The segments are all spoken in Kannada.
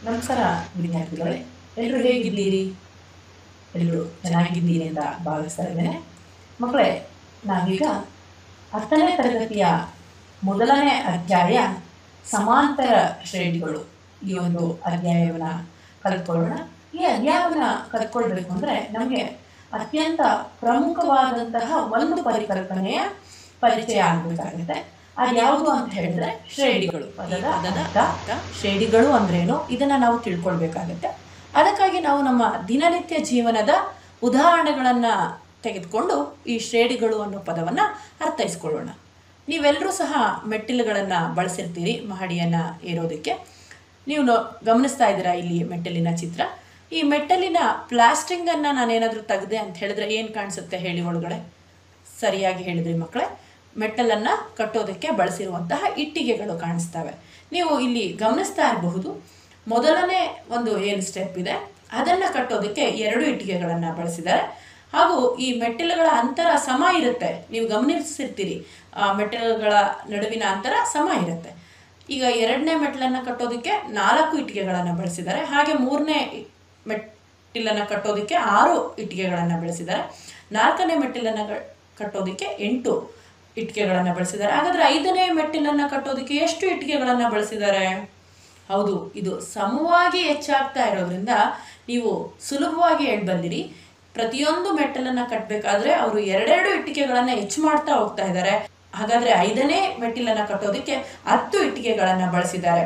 ನಮಸ್ಕಾರ ವಿದ್ಯಾರ್ಥಿಗಳೇ ಎಲ್ಲರೂ ಹೇಗಿದ್ದೀರಿ ಎಲ್ಲರೂ ಚೆನ್ನಾಗಿದ್ದೀರಿ ಅಂತ ಭಾವಿಸ್ತಾ ಇದ್ದೇನೆ ಮಕ್ಕಳೇ ನಾವೀಗ ಹತ್ತನೇ ತರಗತಿಯ ಮೊದಲನೇ ಅಧ್ಯಾಯ ಸಮಾಂತರ ಶ್ರೇಣಿಗಳು ಈ ಒಂದು ಅಧ್ಯಾಯವನ್ನು ಕಲ್ತ್ಕೊಳ್ಳೋಣ ಈ ಅಧ್ಯಾಯವನ್ನು ಕಲ್ತ್ಕೊಳ್ಬೇಕು ಅಂದರೆ ನಮಗೆ ಅತ್ಯಂತ ಪ್ರಮುಖವಾದಂತಹ ಒಂದು ಪರಿಕಲ್ಪನೆಯ ಪರಿಚಯ ಆಗಬೇಕಾಗುತ್ತೆ ಅದ್ಯಾವುದು ಅಂತ ಹೇಳಿದ್ರೆ ಶ್ರೇಣಿಗಳು ಪದದ ಪದದ ಅರ್ಥ ಶ್ರೇಣಿಗಳು ಅಂದ್ರೇನು ಇದನ್ನ ನಾವು ತಿಳ್ಕೊಳ್ಬೇಕಾಗತ್ತೆ ಅದಕ್ಕಾಗಿ ನಾವು ನಮ್ಮ ದಿನನಿತ್ಯ ಜೀವನದ ಉದಾಹರಣೆಗಳನ್ನ ತೆಗೆದುಕೊಂಡು ಈ ಶ್ರೇಣಿಗಳು ಅನ್ನೋ ಪದವನ್ನ ಅರ್ಥೈಸ್ಕೊಳ್ಳೋಣ ನೀವೆಲ್ಲರೂ ಸಹ ಮೆಟ್ಟಿಲುಗಳನ್ನು ಬಳಸಿರ್ತೀರಿ ಮಹಡಿಯನ್ನ ಏರೋದಕ್ಕೆ ನೀವು ನೋ- ಗಮನಿಸ್ತಾ ಇದ್ದೀರಾ ಇಲ್ಲಿ ಮೆಟ್ಟಲಿನ ಚಿತ್ರ ಈ ಮೆಟ್ಟಲಿನ ಪ್ಲಾಸ್ಟಿಂಗನ್ನು ನಾನೇನಾದರೂ ತೆಗೆದೆ ಅಂತ ಹೇಳಿದ್ರೆ ಏನು ಕಾಣಿಸುತ್ತೆ ಹೇಳಿ ಒಳಗಡೆ ಸರಿಯಾಗಿ ಹೇಳಿದ್ರಿ ಮಕ್ಕಳೇ ಮೆಟ್ಟಲನ್ನು ಕಟ್ಟೋದಕ್ಕೆ ಬಳಸಿರುವಂತಹ ಇಟ್ಟಿಗೆಗಳು ಕಾಣಿಸ್ತವೆ ನೀವು ಇಲ್ಲಿ ಗಮನಿಸ್ತಾ ಇರಬಹುದು ಮೊದಲನೇ ಒಂದು ಏನು ಸ್ಟೆಪ್ ಇದೆ ಅದನ್ನು ಕಟ್ಟೋದಕ್ಕೆ ಎರಡು ಇಟ್ಟಿಗೆಗಳನ್ನು ಬಳಸಿದ್ದಾರೆ ಹಾಗೂ ಈ ಮೆಟ್ಟಿಲುಗಳ ಅಂತರ ಸಮ ಇರುತ್ತೆ ನೀವು ಗಮನಿಸಿರ್ತೀರಿ ಆ ಮೆಟ್ಟಿಲುಗಳ ನಡುವಿನ ಅಂತರ ಸಮ ಇರುತ್ತೆ ಈಗ ಎರಡನೇ ಮೆಟ್ಟಲನ್ನು ಕಟ್ಟೋದಕ್ಕೆ ನಾಲ್ಕು ಇಟ್ಟಿಗೆಗಳನ್ನು ಬಳಸಿದ್ದಾರೆ ಹಾಗೆ ಮೂರನೇ ಮೆಟ್ಟಿಲನ್ನು ಕಟ್ಟೋದಕ್ಕೆ ಆರು ಇಟ್ಟಿಗೆಗಳನ್ನು ಬಳಸಿದ್ದಾರೆ ನಾಲ್ಕನೇ ಮೆಟ್ಟಿಲನ್ನು ಕ- ಕಟ್ಟೋದಕ್ಕೆ ಎಂಟು ಇಟ್ಟಿಗೆಗಳನ್ನು ಬಳಸಿದ್ದಾರೆ ಹಾಗಾದ್ರೆ ಐದನೇ ಮೆಟ್ಟಿಲನ್ನು ಕಟ್ಟೋದಕ್ಕೆ ಎಷ್ಟು ಇಟ್ಟಿಗೆಗಳನ್ನು ಬಳಸಿದ್ದಾರೆ ಹೌದು ಇದು ಸಮವಾಗಿ ಹೆಚ್ಚಾಗ್ತಾ ಇರೋದ್ರಿಂದ ನೀವು ಸುಲಭವಾಗಿ ಹೇಳ್ಬಂದಿರಿ ಪ್ರತಿಯೊಂದು ಮೆಟ್ಟಲನ್ನು ಕಟ್ಟಬೇಕಾದ್ರೆ ಅವರು ಎರಡೆರಡು ಇಟ್ಟಿಗೆಗಳನ್ನು ಹೆಚ್ಚು ಮಾಡ್ತಾ ಹೋಗ್ತಾ ಇದ್ದಾರೆ ಹಾಗಾದ್ರೆ ಐದನೇ ಮೆಟ್ಟಿಲನ್ನು ಕಟ್ಟೋದಕ್ಕೆ ಹತ್ತು ಇಟ್ಟಿಗೆಗಳನ್ನು ಬಳಸಿದ್ದಾರೆ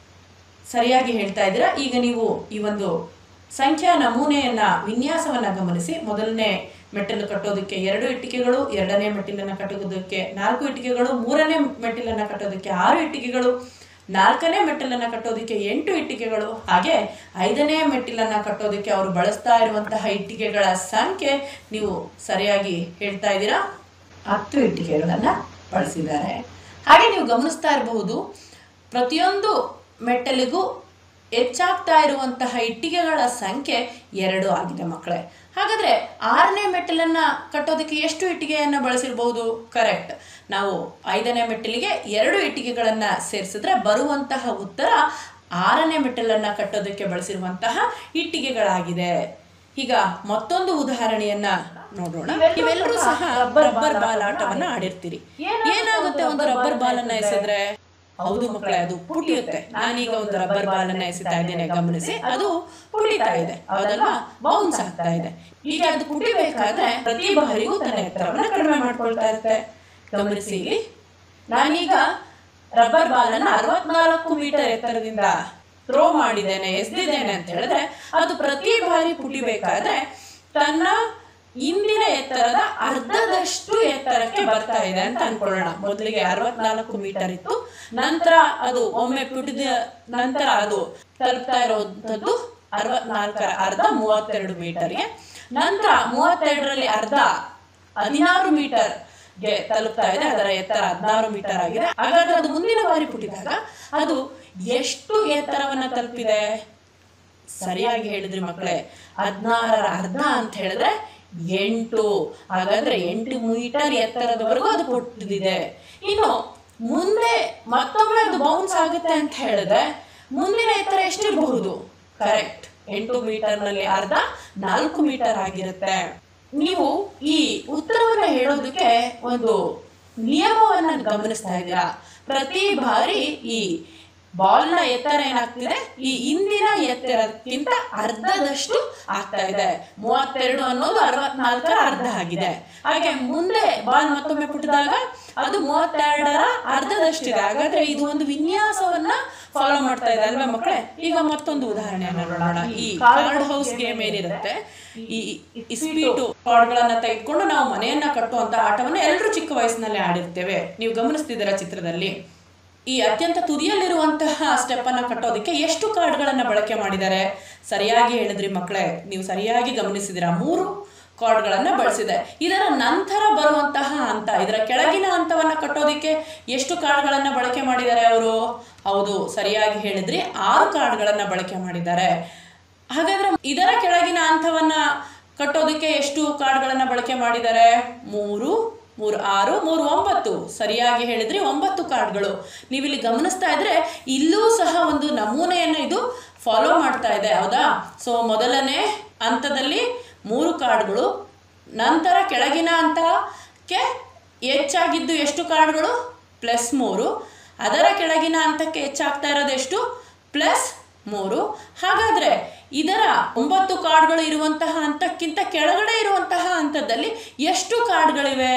ಸರಿಯಾಗಿ ಹೇಳ್ತಾ ಇದ್ದೀರಾ ಈಗ ನೀವು ಈ ಒಂದು ಸಂಖ್ಯಾ ನಮೂನೆಯನ್ನ ವಿನ್ಯಾಸವನ್ನ ಗಮನಿಸಿ ಮೊದಲನೇ ಮೆಟ್ಟಿಲು ಕಟ್ಟೋದಕ್ಕೆ ಎರಡು ಇಟ್ಟಿಗೆಗಳು ಎರಡನೇ ಮೆಟ್ಟಿಲನ್ನು ಕಟ್ಟೋದಕ್ಕೆ ನಾಲ್ಕು ಇಟ್ಟಿಗೆಗಳು ಮೂರನೇ ಮೆಟ್ಟಿಲನ್ನು ಕಟ್ಟೋದಕ್ಕೆ ಆರು ಇಟ್ಟಿಗೆಗಳು ನಾಲ್ಕನೇ ಮೆಟ್ಟಿಲನ್ನು ಕಟ್ಟೋದಕ್ಕೆ ಎಂಟು ಇಟ್ಟಿಗೆಗಳು ಹಾಗೆ ಐದನೇ ಮೆಟ್ಟಿಲನ್ನು ಕಟ್ಟೋದಕ್ಕೆ ಅವರು ಬಳಸ್ತಾ ಇರುವಂತಹ ಇಟ್ಟಿಗೆಗಳ ಸಂಖ್ಯೆ ನೀವು ಸರಿಯಾಗಿ ಹೇಳ್ತಾ ಇದ್ದೀರಾ ಹತ್ತು ಇಟ್ಟಿಗೆಗಳನ್ನು ಬಳಸಿದ್ದಾರೆ ಹಾಗೆ ನೀವು ಗಮನಿಸ್ತಾ ಇರಬಹುದು ಪ್ರತಿಯೊಂದು ಮೆಟ್ಟಲಿಗೂ ಹೆಚ್ಚಾಗ್ತಾ ಇರುವಂತಹ ಇಟ್ಟಿಗೆಗಳ ಸಂಖ್ಯೆ ಎರಡು ಆಗಿದೆ ಮಕ್ಕಳೇ ಹಾಗಾದ್ರೆ ಆರನೇ ಮೆಟ್ಟಲನ್ನ ಕಟ್ಟೋದಕ್ಕೆ ಎಷ್ಟು ಇಟ್ಟಿಗೆಯನ್ನು ಬಳಸಿರಬಹುದು ಕರೆಕ್ಟ್ ನಾವು ಐದನೇ ಮೆಟ್ಟಲಿಗೆ ಎರಡು ಇಟ್ಟಿಗೆಗಳನ್ನ ಸೇರಿಸಿದ್ರೆ ಬರುವಂತಹ ಉತ್ತರ ಆರನೇ ಮೆಟ್ಟಲನ್ನ ಕಟ್ಟೋದಕ್ಕೆ ಬಳಸಿರುವಂತಹ ಇಟ್ಟಿಗೆಗಳಾಗಿದೆ ಈಗ ಮತ್ತೊಂದು ಉದಾಹರಣೆಯನ್ನ ನೋಡೋಣ ನೀವೆಲ್ಲರೂ ಸಹ ರಬ್ಬರ್ ಬಾಲ್ ಆಟವನ್ನ ಆಡಿರ್ತೀರಿ ಏನಾಗುತ್ತೆ ಒಂದು ರಬ್ಬರ್ ಬಾಲ್ ಅನ್ನ ಎಸೆದ್ರೆ ಹೌದು ಮಕ್ಕಳೇ ಅದು ಪುಟಿಯುತ್ತೆ ನಾನೀಗ ಒಂದು ರಬ್ಬರ್ ಬಾಲ್ ಅನ್ನ ಎಸಿತಾ ಇದ್ದೇನೆ ಗಮನಿಸಿ ಅದು ಪುಟಿತಾ ಇದೆ ಹೌದಲ್ವಾ ಬೌನ್ಸ್ ಆಗ್ತಾ ಇದೆ ಈಗ ಅದು ಪುಟಿಬೇಕಾದ್ರೆ ಪ್ರತಿ ಬಾರಿಗೂ ತನ್ನ ಎತ್ತರವನ್ನ ಕಡಿಮೆ ಮಾಡ್ಕೊಳ್ತಾ ಇರುತ್ತೆ ಗಮನಿಸಿ ಇಲ್ಲಿ ನಾನೀಗ ರಬ್ಬರ್ ಬಾಲ್ ಅನ್ನ ಅರವತ್ನಾಲ್ಕು ಮೀಟರ್ ಎತ್ತರದಿಂದ ಥ್ರೋ ಮಾಡಿದ್ದೇನೆ ಎಸ್ದಿದ್ದೇನೆ ಅಂತ ಹೇಳಿದ್ರೆ ಅದು ಪ್ರತಿ ಬಾರಿ ಪುಟಿಬೇಕಾದ್ರೆ ತನ್ನ ಇಂದಿನ ಎತ್ತರದ ಅರ್ಧದಷ್ಟು ಎತ್ತರಕ್ಕೆ ಬರ್ತಾ ಇದೆ ಅಂತ ಅನ್ಕೊಳ್ಳೋಣ ಮೊದಲಿಗೆ ಅರವತ್ನಾಲ್ಕು ಮೀಟರ್ ಇತ್ತು ನಂತರ ಅದು ಒಮ್ಮೆ ಪುಟಿದ ನಂತರ ಅದು ತಲುಪ್ತಾ ಇರುವಂತದ್ದು ಅರವತ್ನಾಲ್ಕರ ಅರ್ಧ ಮೂವತ್ತೆರಡು ಮೀಟರ್ಗೆ ನಂತರ ಮೂವತ್ತೆರಡರಲ್ಲಿ ಅರ್ಧ ಹದಿನಾರು ಮೀಟರ್ ಗೆ ತಲುಪ್ತಾ ಇದೆ ಅದರ ಎತ್ತರ ಹದಿನಾರು ಮೀಟರ್ ಆಗಿದೆ ಹಾಗಾದ್ರೆ ಅದು ಮುಂದಿನ ಬಾರಿ ಪುಟಿದಾಗ ಅದು ಎಷ್ಟು ಎತ್ತರವನ್ನ ತಲುಪಿದೆ ಸರಿಯಾಗಿ ಹೇಳಿದ್ರಿ ಮಕ್ಕಳೇ ಹದಿನಾರರ ಅರ್ಧ ಅಂತ ಹೇಳಿದ್ರೆ ಎಂಟು ಹಾಗಾದ್ರೆ ಎಂಟು ಮೀಟರ್ ಎತ್ತರದವರೆಗೂ ಅದು ಪುಟ್ಟಿದೆ ಇನ್ನು ಮುಂದೆ ಮತ್ತೊಮ್ಮೆ ಅದು ಬೌನ್ಸ್ ಆಗುತ್ತೆ ಅಂತ ಹೇಳಿದ್ರೆ ಮುಂದಿನ ಎತ್ತರ ಎಷ್ಟಿರಬಹುದು ಕರೆಕ್ಟ್ ಎಂಟು ಮೀಟರ್ನಲ್ಲಿ ಅರ್ಧ ನಾಲ್ಕು ಮೀಟರ್ ಆಗಿರುತ್ತೆ ನೀವು ಈ ಉತ್ತರವನ್ನ ಹೇಳೋದಕ್ಕೆ ಒಂದು ನಿಯಮವನ್ನ ಗಮನಿಸ್ತಾ ಇದ್ದೀರಾ ಪ್ರತಿ ಬಾರಿ ಈ ಬಾಲ್ನ ಎತ್ತರ ಏನಾಗ್ತಿದೆ ಈ ಇಂದಿನ ಎತ್ತರಕ್ಕಿಂತ ಅರ್ಧದಷ್ಟು ಆಗ್ತಾ ಇದೆ ಮೂವತ್ತೆರಡು ಅನ್ನೋದು ಅರವತ್ನಾಲ್ಕರ ಅರ್ಧ ಆಗಿದೆ ಹಾಗೆ ಮುಂದೆ ಬಾಲ್ ಮತ್ತೊಮ್ಮೆ ಪುಟ್ಟಿದಾಗ ಅದು ಮೂವತ್ತೆರಡರ ಅರ್ಧದಷ್ಟಿದೆ ಹಾಗಾದ್ರೆ ಇದು ಒಂದು ವಿನ್ಯಾಸವನ್ನ ಫಾಲೋ ಮಾಡ್ತಾ ಇದೆ ಅಲ್ವಾ ಮಕ್ಕಳೇ ಈಗ ಮತ್ತೊಂದು ಉದಾಹರಣೆಯನ್ನ ನೋಡೋಣ ಈ ಕಾರ್ಡ್ ಹೌಸ್ ಗೇಮ್ ಏನಿರುತ್ತೆ ಈ ಇಸ್ಪೀಟು ಕಾರ್ಡ್ಗಳನ್ನ ತೆಗೆದುಕೊಂಡು ನಾವು ಮನೆಯನ್ನ ಕಟ್ಟುವಂತ ಆಟವನ್ನ ಎಲ್ಲರೂ ಚಿಕ್ಕ ವಯಸ್ಸಿನಲ್ಲಿ ಆಡಿರ್ತೇವೆ ನೀವು ಗಮನಿಸ್ತಿದ್ದೀರಾ ಚಿತ್ರದಲ್ಲಿ ಈ ಅತ್ಯಂತ ತುದಿಯಲ್ಲಿರುವಂತಹ ಸ್ಟೆಪ್ ಅನ್ನ ಕಟ್ಟೋದಕ್ಕೆ ಎಷ್ಟು ಕಾರ್ಡ್ಗಳನ್ನ ಬಳಕೆ ಮಾಡಿದ್ದಾರೆ ಸರಿಯಾಗಿ ಹೇಳಿದ್ರಿ ಮಕ್ಕಳೇ ನೀವು ಸರಿಯಾಗಿ ಗಮನಿಸಿದಿರಾ ಮೂರು ಕಾರ್ಡ್ಗಳನ್ನ ಬಳಸಿದೆ ಇದರ ನಂತರ ಬರುವಂತಹ ಹಂತ ಇದರ ಕೆಳಗಿನ ಹಂತವನ್ನ ಕಟ್ಟೋದಕ್ಕೆ ಎಷ್ಟು ಕಾರ್ಡ್ಗಳನ್ನ ಬಳಕೆ ಮಾಡಿದ್ದಾರೆ ಅವರು ಹೌದು ಸರಿಯಾಗಿ ಹೇಳಿದ್ರಿ ಆರು ಕಾರ್ಡ್ಗಳನ್ನ ಬಳಕೆ ಮಾಡಿದ್ದಾರೆ ಹಾಗಾದ್ರೆ ಇದರ ಕೆಳಗಿನ ಹಂತವನ್ನ ಕಟ್ಟೋದಕ್ಕೆ ಎಷ್ಟು ಕಾರ್ಡ್ಗಳನ್ನ ಬಳಕೆ ಮಾಡಿದ್ದಾರೆ ಮೂರು ಮೂರು ಆರು ಮೂರು ಒಂಬತ್ತು ಸರಿಯಾಗಿ ಹೇಳಿದ್ರೆ ಒಂಬತ್ತು ಕಾರ್ಡ್ಗಳು ನೀವಿಲ್ಲಿ ಗಮನಿಸ್ತಾ ಇದ್ರೆ ಇಲ್ಲೂ ಸಹ ಒಂದು ನಮೂನೆಯನ್ನು ಇದು ಫಾಲೋ ಮಾಡ್ತಾ ಇದೆ ಹೌದಾ ಸೊ ಮೊದಲನೇ ಹಂತದಲ್ಲಿ ಮೂರು ಕಾರ್ಡ್ಗಳು ನಂತರ ಕೆಳಗಿನ ಹಂತಕ್ಕೆ ಹೆಚ್ಚಾಗಿದ್ದು ಎಷ್ಟು ಕಾರ್ಡ್ಗಳು ಪ್ಲಸ್ ಮೂರು ಅದರ ಕೆಳಗಿನ ಹಂತಕ್ಕೆ ಹೆಚ್ಚಾಗ್ತಾ ಇರೋದು ಎಷ್ಟು ಪ್ಲಸ್ ಮೂರು ಹಾಗಾದರೆ ಇದರ ಒಂಬತ್ತು ಕಾರ್ಡ್ಗಳು ಇರುವಂತಹ ಹಂತಕ್ಕಿಂತ ಕೆಳಗಡೆ ಇರುವಂತಹ ಹಂತದಲ್ಲಿ ಎಷ್ಟು ಕಾರ್ಡ್ಗಳಿವೆ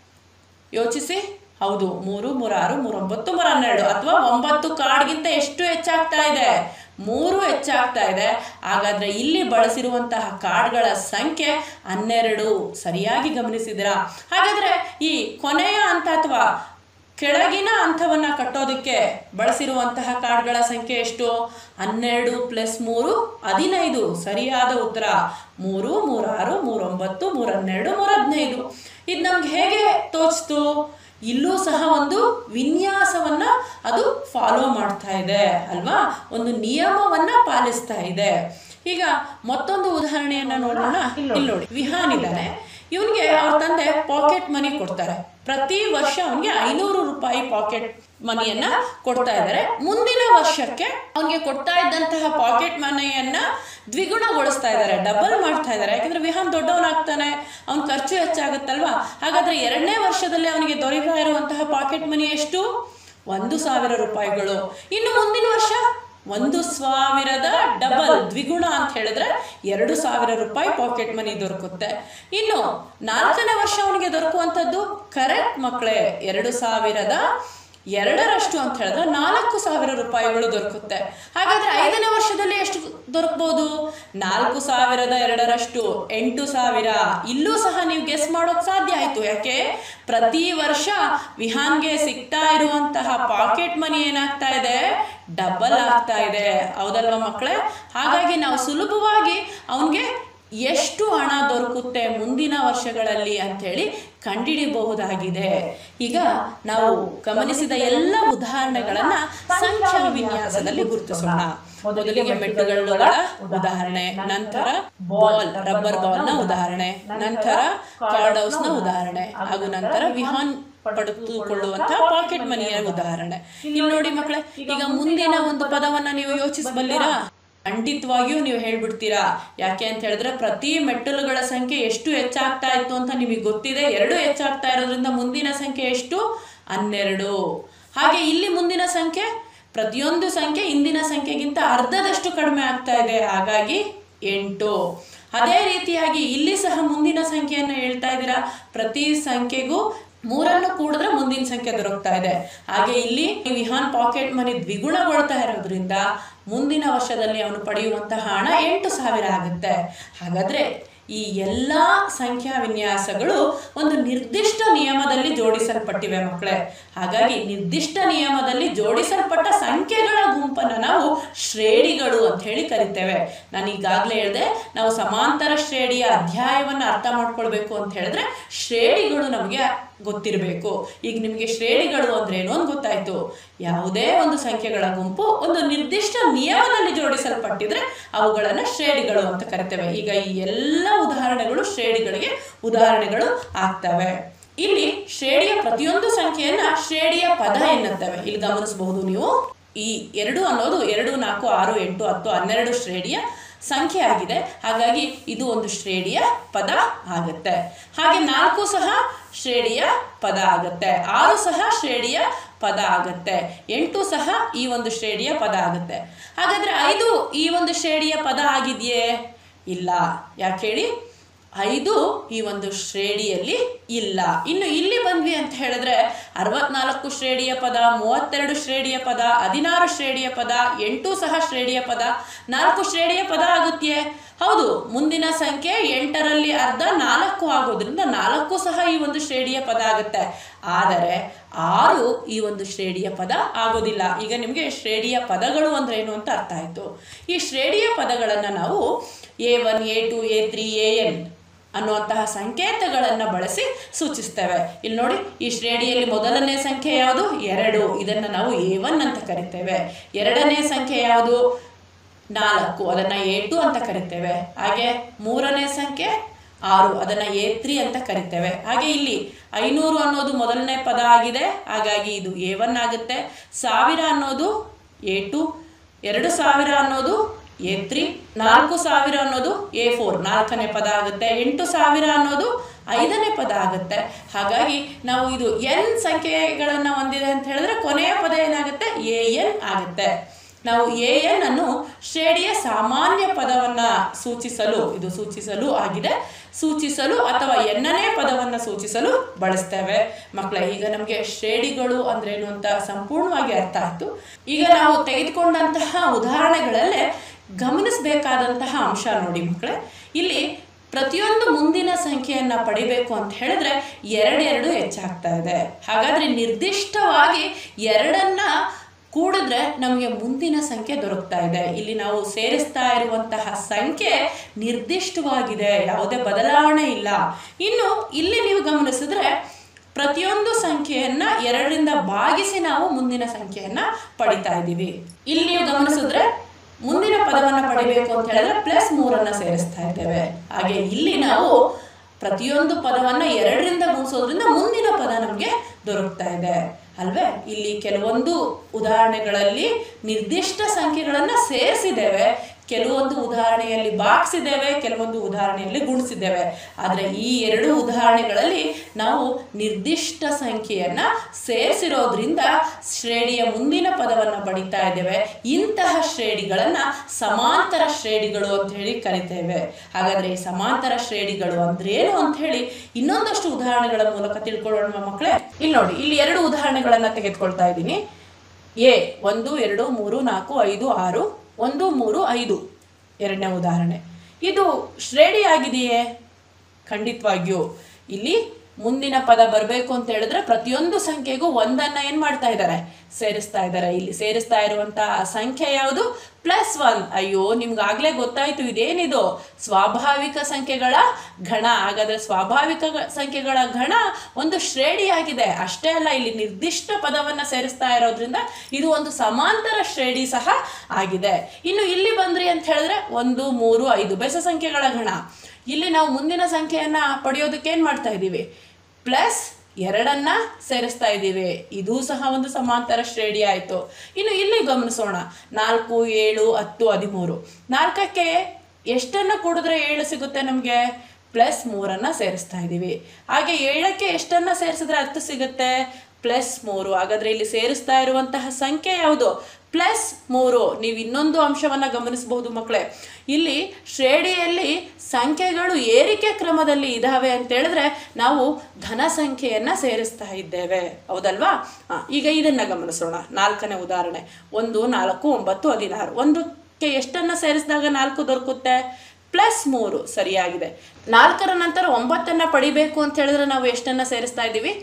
ಯೋಚಿಸಿ ಹೌದು ಮೂರು ಮೂರಾರು ಮೂರೊಂಬತ್ತು ಮೂರ ಹನ್ನೆರಡು ಅಥವಾ ಒಂಬತ್ತು ಕಾರ್ಡ್ಗಿಂತ ಎಷ್ಟು ಹೆಚ್ಚಾಗ್ತಾ ಇದೆ ಮೂರು ಹೆಚ್ಚಾಗ್ತಾ ಇದೆ ಹಾಗಾದ್ರೆ ಇಲ್ಲಿ ಬಳಸಿರುವಂತಹ ಕಾರ್ಡ್ಗಳ ಸಂಖ್ಯೆ ಹನ್ನೆರಡು ಸರಿಯಾಗಿ ಗಮನಿಸಿದಿರಾ ಹಾಗಾದ್ರೆ ಈ ಕೊನೆಯ ಹಂತ ಅಥವಾ ಕೆಳಗಿನ ಹಂತವನ್ನು ಕಟ್ಟೋದಕ್ಕೆ ಬಳಸಿರುವಂತಹ ಕಾರ್ಡ್ಗಳ ಸಂಖ್ಯೆ ಎಷ್ಟು ಹನ್ನೆರಡು ಪ್ಲಸ್ ಮೂರು ಹದಿನೈದು ಸರಿಯಾದ ಉತ್ತರ ಮೂರು ಮೂರಾರು ಮೂರೊಂಬತ್ತು ಮೂರ ಹನ್ನೆರಡು ಮೂರ ಹದಿನೈದು ಇದು ನಮ್ಗೆ ಹೇಗೆ ತೋಚಿಸ್ತು ಇಲ್ಲೂ ಸಹ ಒಂದು ವಿನ್ಯಾಸವನ್ನ ಅದು ಫಾಲೋ ಮಾಡ್ತಾ ಇದೆ ಅಲ್ವಾ ಒಂದು ನಿಯಮವನ್ನ ಪಾಲಿಸ್ತಾ ಇದೆ ಈಗ ಮತ್ತೊಂದು ಉದಾಹರಣೆಯನ್ನ ನೋಡೋಣ ಇಲ್ಲಿ ನೋಡಿ ವಿಹಾನ್ ಇದ್ದಾನೆ ಇವನಿಗೆ ಅವ್ರ ತಂದೆ ಪಾಕೆಟ್ ಮನಿ ಕೊಡ್ತಾರೆ ಪ್ರತಿ ವರ್ಷ ಅವನಿಗೆ ಐನೂರು ರೂಪಾಯಿ ಪಾಕೆಟ್ ಮನಿಯನ್ನ ಕೊಡ್ತಾ ಇದ್ದಾರೆ ಮುಂದಿನ ವರ್ಷಕ್ಕೆ ಅವನಿಗೆ ಕೊಡ್ತಾ ಇದ್ದಂತಹ ಪಾಕೆಟ್ ಮನಿಯನ್ನ ದ್ವಿಗುಣಗೊಳಿಸ್ತಾ ಇದ್ದಾರೆ ಡಬಲ್ ಮಾಡ್ತಾ ಇದ್ದಾರೆ ಯಾಕಂದ್ರೆ ವಿಹಾನ್ ದೊಡ್ಡವನಾಗ್ತಾನೆ ಅವನ ಖರ್ಚು ಹೆಚ್ಚಾಗುತ್ತಲ್ವಾ ಹಾಗಾದ್ರೆ ಎರಡನೇ ವರ್ಷದಲ್ಲಿ ಅವನಿಗೆ ದೊರೆಯುತ್ತಾ ಇರುವಂತಹ ಪಾಕೆಟ್ ಮನಿ ಎಷ್ಟು ಒಂದು ಸಾವಿರ ರೂಪಾಯಿಗಳು ಇನ್ನು ಮುಂದಿನ ವರ್ಷ ಒಂದು ಸಾವಿರದ ಡಬಲ್ ದ್ವಿಗುಣ ಅಂತ ಹೇಳಿದ್ರೆ ಎರಡು ಸಾವಿರ ರೂಪಾಯಿ ಪಾಕೆಟ್ ಮನಿ ದೊರಕುತ್ತೆ ಇನ್ನು ನಾಲ್ಕನೇ ವರ್ಷ ಅವನಿಗೆ ದೊರಕುವಂಥದ್ದು ಕರೆಕ್ಟ್ ಮಕ್ಕಳೇ ಎರಡು ಸಾವಿರದ ಎರಡರಷ್ಟು ಅಂತ ಹೇಳಿದ್ರೆ ನಾಲ್ಕು ಸಾವಿರ ರೂಪಾಯಿಗಳು ದೊರಕುತ್ತೆ ಹಾಗಾದ್ರೆ ಐದನೇ ವರ್ಷದಲ್ಲಿ ಎಷ್ಟು ದೊರಕಬಹುದು ನಾಲ್ಕು ಸಾವಿರದ ಎರಡರಷ್ಟು ಎಂಟು ಸಾವಿರ ಇಲ್ಲೂ ಸಹ ನೀವು ಗೆಸ್ ಮಾಡೋಕ್ ಸಾಧ್ಯ ಆಯ್ತು ಯಾಕೆ ಪ್ರತಿ ವರ್ಷ ವಿಹಾನ್ಗೆ ಸಿಗ್ತಾ ಇರುವಂತಹ ಪಾಕೆಟ್ ಮನಿ ಏನಾಗ್ತಾ ಇದೆ ಡಬಲ್ ಆಗ್ತಾ ಇದೆ ಹೌದಲ್ವಾ ಮಕ್ಕಳೇ ಹಾಗಾಗಿ ನಾವು ಸುಲಭವಾಗಿ ಅವನಿಗೆ ಎಷ್ಟು ಹಣ ದೊರಕುತ್ತೆ ಮುಂದಿನ ವರ್ಷಗಳಲ್ಲಿ ಅಂಥೇಳಿ ಕಂಡಿಡಿಬಹುದಾಗಿದೆ ಈಗ ನಾವು ಗಮನಿಸಿದ ಎಲ್ಲ ಉದಾಹರಣೆಗಳನ್ನ ಸಂಖ್ಯಾ ವಿನ್ಯಾಸದಲ್ಲಿ ಗುರುತಿಸೋಣ ಮೊದಲಿಗೆ ಮೆಟ್ಟುಗಳ ಉದಾಹರಣೆ ನಂತರ ಬಾಲ್ ರಬ್ಬರ್ ಬಾಲ್ ನ ಉದಾಹರಣೆ ನಂತರ ಕಾರ್ಡ್ ಹೌಸ್ ನ ಉದಾಹರಣೆ ಹಾಗೂ ನಂತರ ವಿಹಾನ್ ಪಡೆದುಕೊಳ್ಳುವಂತಹ ಪಾಕೆಟ್ ಮನಿಯ ಉದಾಹರಣೆ ಇಲ್ಲಿ ನೋಡಿ ಮಕ್ಕಳೇ ಈಗ ಮುಂದಿನ ಒಂದು ಪದವನ್ನ ನೀವು ಯೋಚಿಸಬಲ್ಲಿರಾ ಖಂಡಿತವಾಗಿಯೂ ನೀವು ಹೇಳ್ಬಿಡ್ತೀರಾ ಯಾಕೆ ಅಂತ ಹೇಳಿದ್ರೆ ಪ್ರತಿ ಮೆಟ್ಟಲುಗಳ ಸಂಖ್ಯೆ ಎಷ್ಟು ಹೆಚ್ಚಾಗ್ತಾ ಇತ್ತು ಅಂತ ನಿಮಗೆ ಗೊತ್ತಿದೆ ಎರಡು ಹೆಚ್ಚಾಗ್ತಾ ಇರೋದ್ರಿಂದ ಮುಂದಿನ ಸಂಖ್ಯೆ ಎಷ್ಟು ಹನ್ನೆರಡು ಹಾಗೆ ಇಲ್ಲಿ ಮುಂದಿನ ಸಂಖ್ಯೆ ಪ್ರತಿಯೊಂದು ಸಂಖ್ಯೆ ಇಂದಿನ ಸಂಖ್ಯೆಗಿಂತ ಅರ್ಧದಷ್ಟು ಕಡಿಮೆ ಆಗ್ತಾ ಇದೆ ಹಾಗಾಗಿ ಎಂಟು ಅದೇ ರೀತಿಯಾಗಿ ಇಲ್ಲಿ ಸಹ ಮುಂದಿನ ಸಂಖ್ಯೆಯನ್ನು ಹೇಳ್ತಾ ಇದ್ದೀರಾ ಪ್ರತಿ ಸಂಖ್ಯೆಗೂ ಮೂರನ್ನು ಕೂಡಿದ್ರೆ ಮುಂದಿನ ಸಂಖ್ಯೆ ದೊರಕ್ತಾ ಇದೆ ಹಾಗೆ ಇಲ್ಲಿ ವಿಹಾನ್ ಪಾಕೆಟ್ ಮನಿ ದ್ವಿಗುಣಗೊಳ್ತಾ ಇರೋದ್ರಿಂದ ಮುಂದಿನ ವರ್ಷದಲ್ಲಿ ಅವನು ಪಡೆಯುವಂತಹ ಹಣ ಎಂಟು ಸಾವಿರ ಆಗುತ್ತೆ ಹಾಗಾದ್ರೆ ಈ ಎಲ್ಲ ಸಂಖ್ಯಾ ವಿನ್ಯಾಸಗಳು ಒಂದು ನಿರ್ದಿಷ್ಟ ನಿಯಮದಲ್ಲಿ ಜೋಡಿಸಲ್ಪಟ್ಟಿವೆ ಮಕ್ಕಳೇ ಹಾಗಾಗಿ ನಿರ್ದಿಷ್ಟ ನಿಯಮದಲ್ಲಿ ಜೋಡಿಸಲ್ಪಟ್ಟ ಸಂಖ್ಯೆಗಳ ಗುಂಪನ್ನು ನಾವು ಶ್ರೇಣಿಗಳು ಅಂತ ಹೇಳಿ ಕರಿತೇವೆ ನಾನು ಈಗಾಗಲೇ ಹೇಳಿದೆ ನಾವು ಸಮಾಂತರ ಶ್ರೇಣಿಯ ಅಧ್ಯಾಯವನ್ನು ಅರ್ಥ ಮಾಡ್ಕೊಳ್ಬೇಕು ಅಂತ ಹೇಳಿದ್ರೆ ಶ್ರೇಣಿಗಳು ನಮಗೆ ಗೊತ್ತಿರಬೇಕು ಈಗ ನಿಮಗೆ ಶ್ರೇಣಿಗಳು ಅಂದ್ರೆ ಏನು ಅಂತ ಗೊತ್ತಾಯ್ತು ಯಾವುದೇ ಒಂದು ಸಂಖ್ಯೆಗಳ ಗುಂಪು ಒಂದು ನಿರ್ದಿಷ್ಟ ನಿಯಮದಲ್ಲಿ ಜೋಡಿಸಲ್ಪಟ್ಟಿದ್ರೆ ಅವುಗಳನ್ನು ಶ್ರೇಣಿಗಳು ಅಂತ ಕರಿತೇವೆ ಈಗ ಈ ಎಲ್ಲ ಉದಾಹರಣೆಗಳು ಶ್ರೇಣಿಗಳಿಗೆ ಉದಾಹರಣೆಗಳು ಆಗ್ತವೆ ಇಲ್ಲಿ ಶ್ರೇಣಿಯ ಪ್ರತಿಯೊಂದು ಸಂಖ್ಯೆಯನ್ನ ಶ್ರೇಣಿಯ ಪದ ಎನ್ನುತ್ತವೆ ಇಲ್ಲಿ ಗಮನಿಸಬಹುದು ನೀವು ಈ ಎರಡು ಅನ್ನೋದು ಎರಡು ನಾಲ್ಕು ಆರು ಎಂಟು ಹತ್ತು ಹನ್ನೆರಡು ಶ್ರೇಣಿಯ ಸಂಖ್ಯೆ ಆಗಿದೆ ಹಾಗಾಗಿ ಇದು ಒಂದು ಶ್ರೇಣಿಯ ಪದ ಆಗುತ್ತೆ ಹಾಗೆ ನಾಲ್ಕು ಸಹ ಶ್ರೇಣಿಯ ಪದ ಆಗುತ್ತೆ ಆರು ಸಹ ಶ್ರೇಣಿಯ ಪದ ಆಗುತ್ತೆ ಎಂಟು ಸಹ ಈ ಒಂದು ಶ್ರೇಣಿಯ ಪದ ಆಗುತ್ತೆ ಹಾಗಾದ್ರೆ ಐದು ಈ ಒಂದು ಶ್ರೇಣಿಯ ಪದ ಆಗಿದೆಯೇ ಇಲ್ಲ ಯಾಕೆ ಹೇಳಿ ಐದು ಈ ಒಂದು ಶ್ರೇಣಿಯಲ್ಲಿ ಇಲ್ಲ ಇನ್ನು ಇಲ್ಲಿ ಬಂದ್ವಿ ಅಂತ ಹೇಳಿದ್ರೆ ಅರವತ್ನಾಲ್ಕು ಶ್ರೇಣಿಯ ಪದ ಮೂವತ್ತೆರಡು ಶ್ರೇಣಿಯ ಪದ ಹದಿನಾರು ಶ್ರೇಣಿಯ ಪದ ಎಂಟು ಸಹ ಶ್ರೇಣಿಯ ಪದ ನಾಲ್ಕು ಶ್ರೇಣಿಯ ಪದ ಆಗುತ್ತೆಯೇ ಹೌದು ಮುಂದಿನ ಸಂಖ್ಯೆ ಎಂಟರಲ್ಲಿ ಅರ್ಧ ನಾಲ್ಕು ಆಗೋದ್ರಿಂದ ನಾಲ್ಕು ಸಹ ಈ ಒಂದು ಶ್ರೇಣಿಯ ಪದ ಆಗುತ್ತೆ ಆದರೆ ಆರು ಈ ಒಂದು ಶ್ರೇಣಿಯ ಪದ ಆಗೋದಿಲ್ಲ ಈಗ ನಿಮಗೆ ಶ್ರೇಣಿಯ ಪದಗಳು ಅಂದ್ರೆ ಏನು ಅಂತ ಅರ್ಥ ಆಯಿತು ಈ ಶ್ರೇಣಿಯ ಪದಗಳನ್ನು ನಾವು a one a two a three a n ಅನ್ನುವಂತಹ ಸಂಕೇತಗಳನ್ನು ಬಳಸಿ ಸೂಚಿಸ್ತೇವೆ ಇಲ್ಲಿ ನೋಡಿ ಈ ಶ್ರೇಣಿಯಲ್ಲಿ ಮೊದಲನೇ ಸಂಖ್ಯೆ ಯಾವುದು ಎರಡು ಇದನ್ನು ನಾವು ಎ ಒನ್ ಅಂತ ಕರಿತೇವೆ ಎರಡನೇ ಸಂಖ್ಯೆ ಯಾವುದು ನಾಲ್ಕು ಅದನ್ನು ಎ ಟು ಅಂತ ಕರಿತೇವೆ ಹಾಗೆ ಮೂರನೇ ಸಂಖ್ಯೆ ಆರು ಅದನ್ನು ಎ ತ್ರೀ ಅಂತ ಕರಿತೇವೆ ಹಾಗೆ ಇಲ್ಲಿ ಐನೂರು ಅನ್ನೋದು ಮೊದಲನೇ ಪದ ಆಗಿದೆ ಹಾಗಾಗಿ ಇದು ಎ ಒನ್ ಆಗುತ್ತೆ ಸಾವಿರ ಅನ್ನೋದು ಎ ಟು ಎರಡು ಸಾವಿರ ಅನ್ನೋದು ಎ ತ್ರೀ ನಾಲ್ಕು ಸಾವಿರ ಅನ್ನೋದು ಎ ಫೋರ್ ನಾಲ್ಕನೇ ಪದ ಆಗುತ್ತೆ ಎಂಟು ಸಾವಿರ ಅನ್ನೋದು ಐದನೇ ಪದ ಆಗುತ್ತೆ ಹಾಗಾಗಿ ನಾವು ಇದು ಎನ್ ಸಂಖ್ಯೆಗಳನ್ನು ಹೊಂದಿದೆ ಅಂತ ಹೇಳಿದ್ರೆ ಕೊನೆಯ ಪದ ಏನಾಗುತ್ತೆ ಎ ಎನ್ ಆಗುತ್ತೆ ನಾವು ಎ ಎನ್ ಅನ್ನು ಶ್ರೇಣಿಯ ಸಾಮಾನ್ಯ ಪದವನ್ನು ಸೂಚಿಸಲು ಇದು ಸೂಚಿಸಲು ಆಗಿದೆ ಸೂಚಿಸಲು ಅಥವಾ ಎನ್ನನೇ ಪದವನ್ನು ಸೂಚಿಸಲು ಬಳಸ್ತೇವೆ ಮಕ್ಕಳ ಈಗ ನಮಗೆ ಶ್ರೇಣಿಗಳು ಅಂದ್ರೇನು ಅಂತ ಸಂಪೂರ್ಣವಾಗಿ ಅರ್ಥ ಆಯಿತು ಈಗ ನಾವು ತೆಗೆದುಕೊಂಡಂತಹ ಉದಾಹರಣೆಗಳಲ್ಲೇ ಗಮನಿಸಬೇಕಾದಂತಹ ಅಂಶ ನೋಡಿ ಮಕ್ಕಳೇ ಇಲ್ಲಿ ಪ್ರತಿಯೊಂದು ಮುಂದಿನ ಸಂಖ್ಯೆಯನ್ನು ಪಡಿಬೇಕು ಅಂತ ಹೇಳಿದ್ರೆ ಎರಡೆರಡು ಹೆಚ್ಚಾಗ್ತಾ ಇದೆ ಹಾಗಾದ್ರೆ ನಿರ್ದಿಷ್ಟವಾಗಿ ಎರಡನ್ನ ಕೂಡಿದ್ರೆ ನಮಗೆ ಮುಂದಿನ ಸಂಖ್ಯೆ ದೊರಕ್ತಾ ಇದೆ ಇಲ್ಲಿ ನಾವು ಸೇರಿಸ್ತಾ ಇರುವಂತಹ ಸಂಖ್ಯೆ ನಿರ್ದಿಷ್ಟವಾಗಿದೆ ಯಾವುದೇ ಬದಲಾವಣೆ ಇಲ್ಲ ಇನ್ನು ಇಲ್ಲಿ ನೀವು ಗಮನಿಸಿದ್ರೆ ಪ್ರತಿಯೊಂದು ಸಂಖ್ಯೆಯನ್ನ ಎರಡರಿಂದ ಭಾಗಿಸಿ ನಾವು ಮುಂದಿನ ಸಂಖ್ಯೆಯನ್ನ ಪಡಿತಾ ಇದ್ದೀವಿ ಇಲ್ಲಿ ನೀವು ಗಮನಿಸಿದ್ರೆ ಮುಂದಿನ ಪದವನ್ನು ಪಡಿಬೇಕು ಅಂತ ಹೇಳಿದ್ರೆ ಪ್ಲಸ್ ಮೂರನ್ನ ಸೇರಿಸ್ತಾ ಇದ್ದೇವೆ ಹಾಗೆ ಇಲ್ಲಿ ನಾವು ಪ್ರತಿಯೊಂದು ಪದವನ್ನ ಎರಡರಿಂದ ಗುಣಿಸೋದ್ರಿಂದ ಮುಂದಿನ ಪದ ನಮಗೆ ದೊರಕ್ತಾ ಇದೆ ಅಲ್ವೇ ಇಲ್ಲಿ ಕೆಲವೊಂದು ಉದಾಹರಣೆಗಳಲ್ಲಿ ನಿರ್ದಿಷ್ಟ ಸಂಖ್ಯೆಗಳನ್ನು ಸೇರಿಸಿದ್ದೇವೆ ಕೆಲವೊಂದು ಉದಾಹರಣೆಯಲ್ಲಿ ಬಾಗಿಸಿದ್ದೇವೆ ಕೆಲವೊಂದು ಉದಾಹರಣೆಯಲ್ಲಿ ಗುಣಿಸಿದ್ದೇವೆ ಆದರೆ ಈ ಎರಡು ಉದಾಹರಣೆಗಳಲ್ಲಿ ನಾವು ನಿರ್ದಿಷ್ಟ ಸಂಖ್ಯೆಯನ್ನ ಸೇರಿಸಿರೋದ್ರಿಂದ ಶ್ರೇಣಿಯ ಮುಂದಿನ ಪದವನ್ನು ಪಡಿತಾ ಇದ್ದೇವೆ ಇಂತಹ ಶ್ರೇಣಿಗಳನ್ನ ಸಮಾಂತರ ಶ್ರೇಣಿಗಳು ಅಂತ ಹೇಳಿ ಕರಿತೇವೆ ಹಾಗಾದ್ರೆ ಈ ಸಮಾಂತರ ಶ್ರೇಣಿಗಳು ಅಂದ್ರೇನು ಅಂತ ಹೇಳಿ ಇನ್ನೊಂದಷ್ಟು ಉದಾಹರಣೆಗಳ ಮೂಲಕ ತಿಳ್ಕೊಳ್ಳೋಣ ಮಕ್ಕಳೇ ಇಲ್ಲಿ ನೋಡಿ ಇಲ್ಲಿ ಎರಡು ಉದಾಹರಣೆಗಳನ್ನ ತೆಗೆದುಕೊಳ್ತಾ ಇದ್ದೀನಿ ಎ ಒಂದು ಎರಡು ಮೂರು ನಾಲ್ಕು ಐದು ಆರು ಒಂದು ಮೂರು ಐದು ಎರಡನೇ ಉದಾಹರಣೆ ಇದು ಶ್ರೇಣಿಯಾಗಿದೆಯೇ ಖಂಡಿತವಾಗಿಯೂ ಇಲ್ಲಿ ಮುಂದಿನ ಪದ ಬರಬೇಕು ಅಂತ ಹೇಳಿದ್ರೆ ಪ್ರತಿಯೊಂದು ಸಂಖ್ಯೆಗೂ ಒಂದನ್ನ ಏನ್ ಮಾಡ್ತಾ ಇದ್ದಾರೆ ಸೇರಿಸ್ತಾ ಇದ್ದಾರೆ ಇಲ್ಲಿ ಸೇರಿಸ್ತಾ ಇರುವಂತಹ ಸಂಖ್ಯೆ ಯಾವುದು ಪ್ಲಸ್ ಒನ್ ಅಯ್ಯೋ ನಿಮ್ಗಾಗ್ಲೇ ಗೊತ್ತಾಯ್ತು ಇದೇನಿದು ಸ್ವಾಭಾವಿಕ ಸಂಖ್ಯೆಗಳ ಘನ ಹಾಗಾದ್ರೆ ಸ್ವಾಭಾವಿಕ ಗ- ಸಂಖ್ಯೆಗಳ ಘನ ಒಂದು ಶ್ರೇಣಿಯಾಗಿದೆ ಅಷ್ಟೇ ಅಲ್ಲ ಇಲ್ಲಿ ನಿರ್ದಿಷ್ಟ ಪದವನ್ನ ಸೇರಿಸ್ತಾ ಇರೋದ್ರಿಂದ ಇದು ಒಂದು ಸಮಾಂತರ ಶ್ರೇಣಿ ಸಹ ಆಗಿದೆ ಇನ್ನು ಇಲ್ಲಿ ಬಂದ್ರಿ ಅಂತ ಹೇಳಿದ್ರೆ ಒಂದು ಮೂರು ಐದು ಬೆಸ ಸಂಖ್ಯೆಗಳ ಘನ ಇಲ್ಲಿ ನಾವು ಮುಂದಿನ ಸಂಖ್ಯೆಯನ್ನ ಪಡೆಯೋದಕ್ಕೆ ಏನ್ ಮಾಡ್ತಾ ಇದ್ದೀವಿ ಪ್ಲಸ್ ಎರಡನ್ನ ಸೇರಿಸ್ತಾ ಇದ್ದೀವಿ ಇದು ಸಹ ಒಂದು ಸಮಾಂತರ ಶ್ರೇಣಿ ಆಯಿತು ಇನ್ನು ಇಲ್ಲಿ ಗಮನಿಸೋಣ ನಾಲ್ಕು ಏಳು ಹತ್ತು ಹದಿಮೂರು ನಾಲ್ಕಕ್ಕೆ ಎಷ್ಟನ್ನು ಕೂಡಿದ್ರೆ ಏಳು ಸಿಗುತ್ತೆ ನಮಗೆ ಪ್ಲಸ್ ಮೂರನ್ನು ಸೇರಿಸ್ತಾ ಇದ್ದೀವಿ ಹಾಗೆ ಏಳಕ್ಕೆ ಎಷ್ಟನ್ನು ಸೇರಿಸಿದ್ರೆ ಹತ್ತು ಸಿಗುತ್ತೆ ಪ್ಲಸ್ ಮೂರು ಹಾಗಾದ್ರೆ ಇಲ್ಲಿ ಸೇರಿಸ್ತಾ ಇರುವಂತಹ ಸಂಖ್ಯೆ ಯಾವುದು ಪ್ಲಸ್ ಮೂರು ನೀವು ಇನ್ನೊಂದು ಅಂಶವನ್ನ ಗಮನಿಸಬಹುದು ಮಕ್ಕಳೇ ಇಲ್ಲಿ ಶ್ರೇಣಿಯಲ್ಲಿ ಸಂಖ್ಯೆಗಳು ಏರಿಕೆ ಕ್ರಮದಲ್ಲಿ ಇದಾವೆ ಅಂತ ಹೇಳಿದ್ರೆ ನಾವು ಧನ ಸಂಖ್ಯೆಯನ್ನ ಸೇರಿಸ್ತಾ ಇದ್ದೇವೆ ಹೌದಲ್ವಾ ಆ, ಈಗ ಇದನ್ನ ಗಮನಿಸೋಣ ನಾಲ್ಕನೇ ಉದಾಹರಣೆ ಒಂದು ನಾಲ್ಕು ಒಂಬತ್ತು ಹದಿನಾರು ಒಂದಕ್ಕೆ ಎಷ್ಟನ್ನ ಸೇರಿಸಿದಾಗ ನಾಲ್ಕು ದೊರಕುತ್ತೆ ಪ್ಲಸ್ ಮೂರು ಸರಿಯಾಗಿದೆ ನಾಲ್ಕರ ನಂತರ ಒಂಬತ್ತನ್ನ ಪಡಿಬೇಕು ಅಂತ ಹೇಳಿದ್ರೆ ನಾವು ಎಷ್ಟನ್ನ ಸೇರಿಸ್ತಾ ಇದ್ದೀವಿ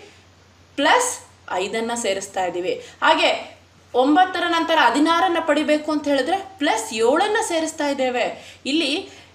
ಪ್ಲಸ್ ಐದನ್ನು ಸೇರಿಸ್ತಾ ಇದ್ದೀವಿ ಹಾಗೆ ಒಂಬತ್ತರ ನಂತರ ಹದಿನಾರನ್ನು ಪಡಿಬೇಕು ಅಂತ ಹೇಳಿದ್ರೆ ಪ್ಲಸ್ ಏಳನ್ನು ಸೇರಿಸ್ತಾ ಇದ್ದೇವೆ ಇಲ್ಲಿ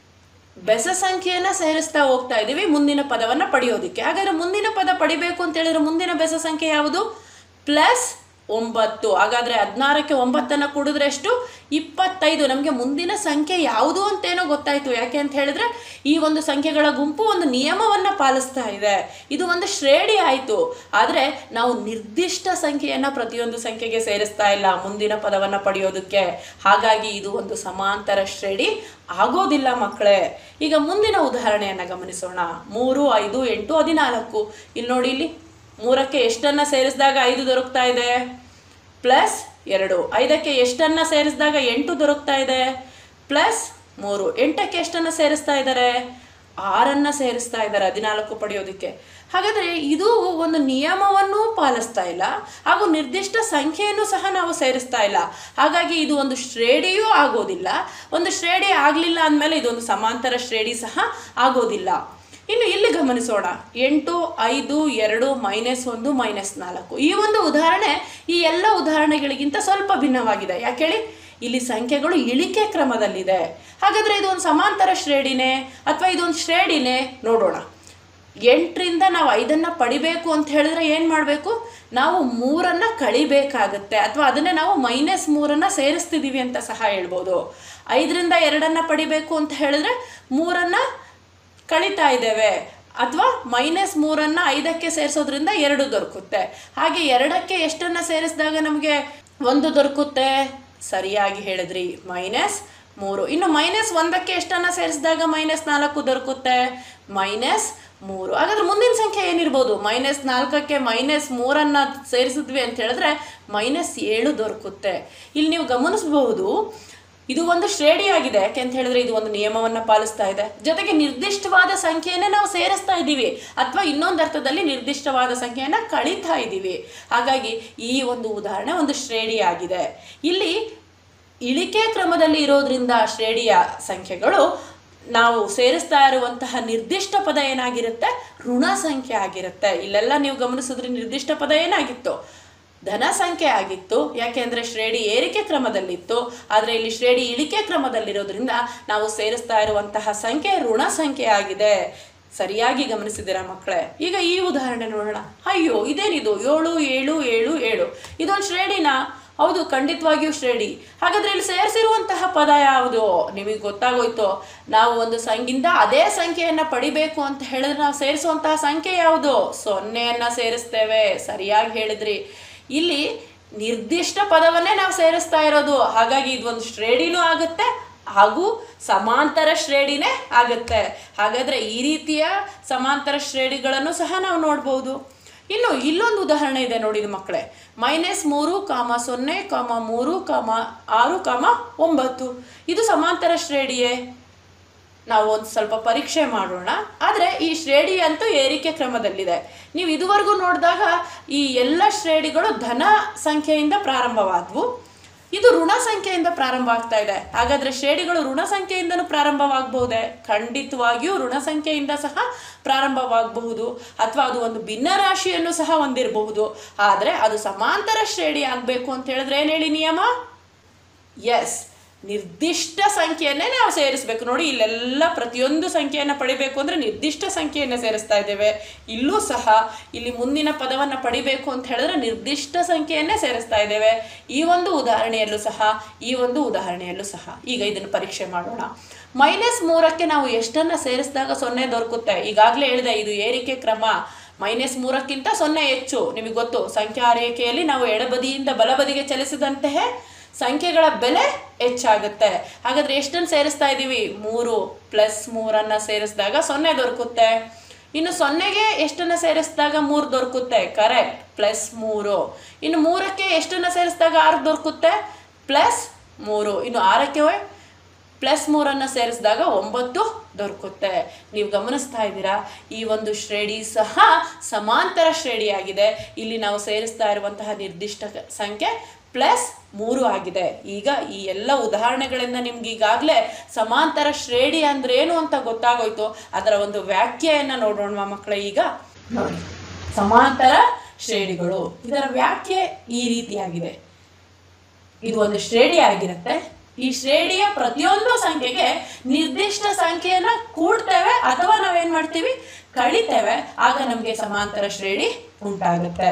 ಬೆಸ ಸಂಖ್ಯೆಯನ್ನ ಸೇರಿಸ್ತಾ ಹೋಗ್ತಾ ಇದ್ದೀವಿ ಮುಂದಿನ ಪದವನ್ನು ಪಡೆಯೋದಕ್ಕೆ ಹಾಗಾದ್ರೆ ಮುಂದಿನ ಪದ ಪಡಿಬೇಕು ಅಂತ ಹೇಳಿದ್ರೆ ಮುಂದಿನ ಬೆಸ ಸಂಖ್ಯೆ ಯಾವುದು ಪ್ಲಸ್ ಒಂಬತ್ತು ಹಾಗಾದ್ರೆ ಹದಿನಾರಕ್ಕೆ ಒಂಬತ್ತನ್ನು ಕೂಡಿದ್ರೆ ಎಷ್ಟು ಇಪ್ಪತ್ತೈದು ನಮಗೆ ಮುಂದಿನ ಸಂಖ್ಯೆ ಯಾವುದು ಅಂತೇನೋ ಗೊತ್ತಾಯ್ತು ಯಾಕೆ ಅಂತ ಹೇಳಿದ್ರೆ ಈ ಒಂದು ಸಂಖ್ಯೆಗಳ ಗುಂಪು ಒಂದು ನಿಯಮವನ್ನ ಪಾಲಿಸ್ತಾ ಇದೆ ಇದು ಒಂದು ಶ್ರೇಣಿ ಆಯಿತು ಆದರೆ ನಾವು ನಿರ್ದಿಷ್ಟ ಸಂಖ್ಯೆಯನ್ನ ಪ್ರತಿಯೊಂದು ಸಂಖ್ಯೆಗೆ ಸೇರಿಸ್ತಾ ಇಲ್ಲ ಮುಂದಿನ ಪದವನ್ನು ಪಡೆಯೋದಕ್ಕೆ ಹಾಗಾಗಿ ಇದು ಒಂದು ಸಮಾಂತರ ಶ್ರೇಣಿ ಆಗೋದಿಲ್ಲ ಮಕ್ಕಳೇ ಈಗ ಮುಂದಿನ ಉದಾಹರಣೆಯನ್ನ ಗಮನಿಸೋಣ ಮೂರು ಐದು ಎಂಟು ಹದಿನಾಲ್ಕು ಇಲ್ಲಿ ನೋಡಿ ಇಲ್ಲಿ ಮೂರಕ್ಕೆ ಎಷ್ಟನ್ನ ಸೇರಿಸಿದಾಗ ಐದು ದೊರಕ್ತಾ ಇದೆ ಪ್ಲಸ್ ಎರಡು ಐದಕ್ಕೆ ಎಷ್ಟನ್ನ ಸೇರಿಸಿದಾಗ ಎಂಟು ದೊರಕ್ತಾ ಇದೆ ಪ್ಲಸ್ ಮೂರು ಎಂಟಕ್ಕೆ ಎಷ್ಟನ್ನ ಸೇರಿಸ್ತಾ ಇದ್ದಾರೆ ಆರನ್ನ ಸೇರಿಸ್ತಾ ಇದ್ದಾರೆ ಹದಿನಾಲ್ಕು ಪಡೆಯೋದಕ್ಕೆ ಹಾಗಾದ್ರೆ ಇದು ಒಂದು ನಿಯಮವನ್ನು ಪಾಲಿಸ್ತಾ ಇಲ್ಲ ಹಾಗೂ ನಿರ್ದಿಷ್ಟ ಸಂಖ್ಯೆಯನ್ನು ಸಹ ನಾವು ಸೇರಿಸ್ತಾ ಇಲ್ಲ ಹಾಗಾಗಿ ಇದು ಒಂದು ಶ್ರೇಣಿಯೂ ಆಗೋದಿಲ್ಲ ಒಂದು ಶ್ರೇಣಿ ಆಗಲಿಲ್ಲ ಅಂದಮೇಲೆ ಇದೊಂದು ಸಮಾಂತರ ಶ್ರೇಣಿ ಸಹ ಆಗೋದಿಲ್ಲ ಇನ್ನು ಇಲ್ಲಿ ಗಮನಿಸೋಣ ಎಂಟು ಐದು ಎರಡು ಮೈನಸ್ ಒಂದು ಮೈನಸ್ ನಾಲ್ಕು ಈ ಒಂದು ಉದಾಹರಣೆ ಈ ಎಲ್ಲ ಉದಾಹರಣೆಗಳಿಗಿಂತ ಸ್ವಲ್ಪ ಭಿನ್ನವಾಗಿದೆ ಯಾಕೆ ಹೇಳಿ ಇಲ್ಲಿ ಸಂಖ್ಯೆಗಳು ಇಳಿಕೆ ಕ್ರಮದಲ್ಲಿದೆ ಹಾಗಾದ್ರೆ ಇದು ಒಂದು ಸಮಾಂತರ ಶ್ರೇಣಿನೇ ಅಥವಾ ಇದೊಂದು ಶ್ರೇಣಿನೇ ನೋಡೋಣ ಎಂಟರಿಂದ ನಾವು ಐದನ್ನು ಪಡಿಬೇಕು ಅಂತ ಹೇಳಿದ್ರೆ ಏನು ಮಾಡಬೇಕು ನಾವು ಮೂರನ್ನು ಕಳಿಬೇಕಾಗುತ್ತೆ ಅಥವಾ ಅದನ್ನೇ ನಾವು ಮೈನಸ್ ಮೂರನ್ನು ಸೇರಿಸ್ತಿದ್ದೀವಿ ಅಂತ ಸಹ ಹೇಳ್ಬೋದು ಐದರಿಂದ ಎರಡನ್ನು ಪಡಿಬೇಕು ಅಂತ ಹೇಳಿದ್ರೆ ಮೂರನ್ನು ಕಳಿತಾ ಇದ್ದೇವೆ ಅಥವಾ ಮೈನಸ್ ಮೂರನ್ನು ಐದಕ್ಕೆ ಸೇರಿಸೋದ್ರಿಂದ ಎರಡು ದೊರಕುತ್ತೆ ಹಾಗೆ ಎರಡಕ್ಕೆ ಎಷ್ಟನ್ನು ಸೇರಿಸಿದಾಗ ನಮಗೆ ಒಂದು ದೊರಕುತ್ತೆ ಸರಿಯಾಗಿ ಹೇಳಿದ್ರಿ ಮೈನಸ್ ಮೂರು ಇನ್ನು ಮೈನಸ್ ಒಂದಕ್ಕೆ ಎಷ್ಟನ್ನು ಸೇರಿಸಿದಾಗ ಮೈನಸ್ ನಾಲ್ಕು ದೊರಕುತ್ತೆ ಮೈನಸ್ ಮೂರು ಹಾಗಾದ್ರೆ ಮುಂದಿನ ಸಂಖ್ಯೆ ಏನಿರ್ಬೋದು ಮೈನಸ್ ನಾಲ್ಕಕ್ಕೆ ಮೈನಸ್ ಮೂರನ್ನು ಸೇರಿಸಿದ್ವಿ ಅಂತ ಹೇಳಿದ್ರೆ ಮೈನಸ್ ಏಳು ದೊರಕುತ್ತೆ ಇಲ್ಲಿ ನೀವು ಗಮನಿಸಬಹುದು ಇದು ಒಂದು ಶ್ರೇಣಿಯಾಗಿದೆ ಯಾಕೆ ಅಂತ ಹೇಳಿದ್ರೆ ಇದು ಒಂದು ನಿಯಮವನ್ನು ಪಾಲಿಸ್ತಾ ಇದೆ ಜೊತೆಗೆ ನಿರ್ದಿಷ್ಟವಾದ ಸಂಖ್ಯೆಯನ್ನೇ ನಾವು ಸೇರಿಸ್ತಾ ಇದ್ದೀವಿ ಅಥವಾ ಇನ್ನೊಂದು ಅರ್ಥದಲ್ಲಿ ನಿರ್ದಿಷ್ಟವಾದ ಸಂಖ್ಯೆಯನ್ನು ಕಳೀತಾ ಇದ್ದೀವಿ ಹಾಗಾಗಿ ಈ ಒಂದು ಉದಾಹರಣೆ ಒಂದು ಶ್ರೇಣಿಯಾಗಿದೆ ಇಲ್ಲಿ ಇಳಿಕೆ ಕ್ರಮದಲ್ಲಿ ಇರೋದ್ರಿಂದ ಶ್ರೇಣಿಯ ಸಂಖ್ಯೆಗಳು ನಾವು ಸೇರಿಸ್ತಾ ಇರುವಂತಹ ನಿರ್ದಿಷ್ಟ ಪದ ಏನಾಗಿರುತ್ತೆ ಋಣ ಸಂಖ್ಯೆ ಆಗಿರುತ್ತೆ ಇಲ್ಲೆಲ್ಲ ನೀವು ಗಮನಿಸಿದ್ರೆ ನಿರ್ದಿಷ್ಟ ಪದ ಏನಾಗಿತ್ತು ಧನ ಸಂಖ್ಯೆ ಆಗಿತ್ತು ಯಾಕೆಂದ್ರೆ ಶ್ರೇಣಿ ಏರಿಕೆ ಕ್ರಮದಲ್ಲಿತ್ತು ಆದರೆ ಇಲ್ಲಿ ಶ್ರೇಣಿ ಇಳಿಕೆ ಕ್ರಮದಲ್ಲಿರೋದ್ರಿಂದ ನಾವು ಸೇರಿಸ್ತಾ ಇರುವಂತಹ ಸಂಖ್ಯೆ ಋಣ ಸಂಖ್ಯೆ ಆಗಿದೆ ಸರಿಯಾಗಿ ಗಮನಿಸಿದ್ದೀರಾ ಮಕ್ಕಳೇ ಈಗ ಈ ಉದಾಹರಣೆ ನೋಡೋಣ ಅಯ್ಯೋ ಇದೇನಿದು ಏಳು ಏಳು ಏಳು ಏಳು ಇದೊಂದು ಶ್ರೇಣಿನಾ ಹೌದು ಖಂಡಿತವಾಗಿಯೂ ಶ್ರೇಣಿ ಹಾಗಾದ್ರೆ ಇಲ್ಲಿ ಸೇರಿಸಿರುವಂತಹ ಪದ ಯಾವುದು ನಿಮಗೆ ಗೊತ್ತಾಗೋಯ್ತು ನಾವು ಒಂದು ಸಂಖ್ಯೆಯಿಂದ ಅದೇ ಸಂಖ್ಯೆಯನ್ನ ಪಡಿಬೇಕು ಅಂತ ಹೇಳಿದ್ರೆ ನಾವು ಸೇರಿಸುವಂತಹ ಸಂಖ್ಯೆ ಯಾವುದು ಸೊನ್ನೆಯನ್ನ ಸೇರಿಸ್ತೇವೆ ಸರಿಯಾಗಿ ಹೇಳಿದ್ರಿ ಇಲ್ಲಿ ನಿರ್ದಿಷ್ಟ ಪದವನ್ನೇ ನಾವು ಸೇರಿಸ್ತಾ ಇರೋದು ಹಾಗಾಗಿ ಇದೊಂದು ಶ್ರೇಣಿನೂ ಆಗುತ್ತೆ ಹಾಗೂ ಸಮಾಂತರ ಶ್ರೇಣಿನೇ ಆಗುತ್ತೆ ಹಾಗಾದ್ರೆ ಈ ರೀತಿಯ ಸಮಾಂತರ ಶ್ರೇಣಿಗಳನ್ನು ಸಹ ನಾವು ನೋಡ್ಬೋದು ಇನ್ನು ಇಲ್ಲೊಂದು ಉದಾಹರಣೆ ಇದೆ ನೋಡಿ ಇದು ಮಕ್ಕಳೇ ಮೈನಸ್ ಮೂರು ಕಾಮ ಸೊನ್ನೆ ಕಾಮ ಮೂರು ಕಾಮ ಆರು ಕಾಮ ಒಂಬತ್ತು ಇದು ಸಮಾಂತರ ಶ್ರೇಣಿಯೇ ನಾವು ಒಂದು ಸ್ವಲ್ಪ ಪರೀಕ್ಷೆ ಮಾಡೋಣ ಆದರೆ ಈ ಶ್ರೇಣಿ ಅಂತೂ ಏರಿಕೆ ಕ್ರಮದಲ್ಲಿದೆ ನೀವು ಇದುವರೆಗೂ ನೋಡಿದಾಗ ಈ ಎಲ್ಲ ಶ್ರೇಣಿಗಳು ಧನ ಸಂಖ್ಯೆಯಿಂದ ಪ್ರಾರಂಭವಾದವು ಇದು ಋಣ ಸಂಖ್ಯೆಯಿಂದ ಪ್ರಾರಂಭ ಆಗ್ತಾ ಇದೆ ಹಾಗಾದ್ರೆ ಶ್ರೇಣಿಗಳು ಋಣ ಸಂಖ್ಯೆಯಿಂದನೂ ಪ್ರಾರಂಭವಾಗಬಹುದೇ ಖಂಡಿತವಾಗಿಯೂ ಋಣ ಸಂಖ್ಯೆಯಿಂದ ಸಹ ಪ್ರಾರಂಭವಾಗಬಹುದು ಅಥವಾ ಅದು ಒಂದು ಭಿನ್ನ ರಾಶಿಯನ್ನು ಸಹ ಹೊಂದಿರಬಹುದು ಆದರೆ ಅದು ಸಮಾಂತರ ಶ್ರೇಣಿ ಆಗಬೇಕು ಅಂತ ಹೇಳಿದ್ರೆ ಏನು ಹೇಳಿ ನಿಯಮ ಎಸ್ ನಿರ್ದಿಷ್ಟ ಸಂಖ್ಯೆಯನ್ನೇ ನಾವು ಸೇರಿಸಬೇಕು ನೋಡಿ ಇಲ್ಲೆಲ್ಲ ಪ್ರತಿಯೊಂದು ಸಂಖ್ಯೆಯನ್ನು ಪಡಿಬೇಕು ಅಂದರೆ ನಿರ್ದಿಷ್ಟ ಸಂಖ್ಯೆಯನ್ನು ಸೇರಿಸ್ತಾ ಇದ್ದೇವೆ ಇಲ್ಲೂ ಸಹ ಇಲ್ಲಿ ಮುಂದಿನ ಪದವನ್ನು ಪಡಿಬೇಕು ಅಂತ ಹೇಳಿದ್ರೆ ನಿರ್ದಿಷ್ಟ ಸಂಖ್ಯೆಯನ್ನೇ ಸೇರಿಸ್ತಾ ಇದ್ದೇವೆ ಈ ಒಂದು ಉದಾಹರಣೆಯಲ್ಲೂ ಸಹ ಈ ಒಂದು ಉದಾಹರಣೆಯಲ್ಲೂ ಸಹ ಈಗ ಇದನ್ನು ಪರೀಕ್ಷೆ ಮಾಡೋಣ ಮೈನಸ್ ಮೂರಕ್ಕೆ ನಾವು ಎಷ್ಟನ್ನು ಸೇರಿಸಿದಾಗ ಸೊನ್ನೆ ದೊರಕುತ್ತೆ ಈಗಾಗಲೇ ಹೇಳಿದೆ ಇದು ಏರಿಕೆ ಕ್ರಮ ಮೈನಸ್ ಮೂರಕ್ಕಿಂತ ಸೊನ್ನೆ ಹೆಚ್ಚು ನಿಮಗೆ ಗೊತ್ತು ಸಂಖ್ಯಾ ರೇಖೆಯಲ್ಲಿ ನಾವು ಎಡಬದಿಯಿಂದ ಬಲಬದಿಗೆ ಚಲಿಸಿದಂತೆಯೇ ಸಂಖ್ಯೆಗಳ ಬೆಲೆ ಹೆಚ್ಚಾಗುತ್ತೆ ಹಾಗಾದ್ರೆ ಎಷ್ಟನ್ನು ಸೇರಿಸ್ತಾ ಇದ್ದೀವಿ ಮೂರು ಪ್ಲಸ್ ಮೂರನ್ನು ಸೇರಿಸಿದಾಗ ಸೊನ್ನೆ ದೊರಕುತ್ತೆ ಇನ್ನು ಸೊನ್ನೆಗೆ ಎಷ್ಟನ್ನು ಸೇರಿಸಿದಾಗ ಮೂರು ದೊರಕುತ್ತೆ ಕರೆಕ್ಟ್ ಪ್ಲಸ್ ಮೂರು ಇನ್ನು ಮೂರಕ್ಕೆ ಎಷ್ಟನ್ನು ಸೇರಿಸಿದಾಗ ಆರು ದೊರಕುತ್ತೆ ಪ್ಲಸ್ ಮೂರು ಇನ್ನು ಆರಕ್ಕೆ ಪ್ಲಸ್ ಮೂರನ್ನು ಸೇರಿಸಿದಾಗ ಒಂಬತ್ತು ದೊರಕುತ್ತೆ ನೀವು ಗಮನಿಸ್ತಾ ಇದ್ದೀರಾ ಈ ಒಂದು ಶ್ರೇಣಿ ಸಹ ಸಮಾಂತರ ಶ್ರೇಣಿಯಾಗಿದೆ ಇಲ್ಲಿ ನಾವು ಸೇರಿಸ್ತಾ ಇರುವಂತಹ ನಿರ್ದಿಷ್ಟ ಸಂಖ್ಯೆ ಪ್ಲಸ್ ಮೂರು ಆಗಿದೆ ಈಗ ಈ ಎಲ್ಲ ಉದಾಹರಣೆಗಳಿಂದ ನಿಮ್ಗೆ ಈಗಾಗಲೇ ಸಮಾಂತರ ಶ್ರೇಣಿ ಅಂದ್ರೆ ಏನು ಅಂತ ಗೊತ್ತಾಗೋಯ್ತು ಅದರ ಒಂದು ವ್ಯಾಖ್ಯೆಯನ್ನು ನೋಡೋಣ ಮಕ್ಕಳೇ ಈಗ ನೋಡಿ ಸಮಾಂತರ ಶ್ರೇಣಿಗಳು ಇದರ ವ್ಯಾಖ್ಯೆ ಈ ರೀತಿಯಾಗಿದೆ ಇದು ಒಂದು ಶ್ರೇಣಿ ಆಗಿರುತ್ತೆ ಈ ಶ್ರೇಣಿಯ ಪ್ರತಿಯೊಂದು ಸಂಖ್ಯೆಗೆ ನಿರ್ದಿಷ್ಟ ಸಂಖ್ಯೆಯನ್ನ ಕೂಡ್ತೇವೆ ಅಥವಾ ನಾವೇನ್ ಮಾಡ್ತೀವಿ ಕಳಿತೇವೆ ಆಗ ನಮಗೆ ಸಮಾಂತರ ಶ್ರೇಣಿ ಉಂಟಾಗುತ್ತೆ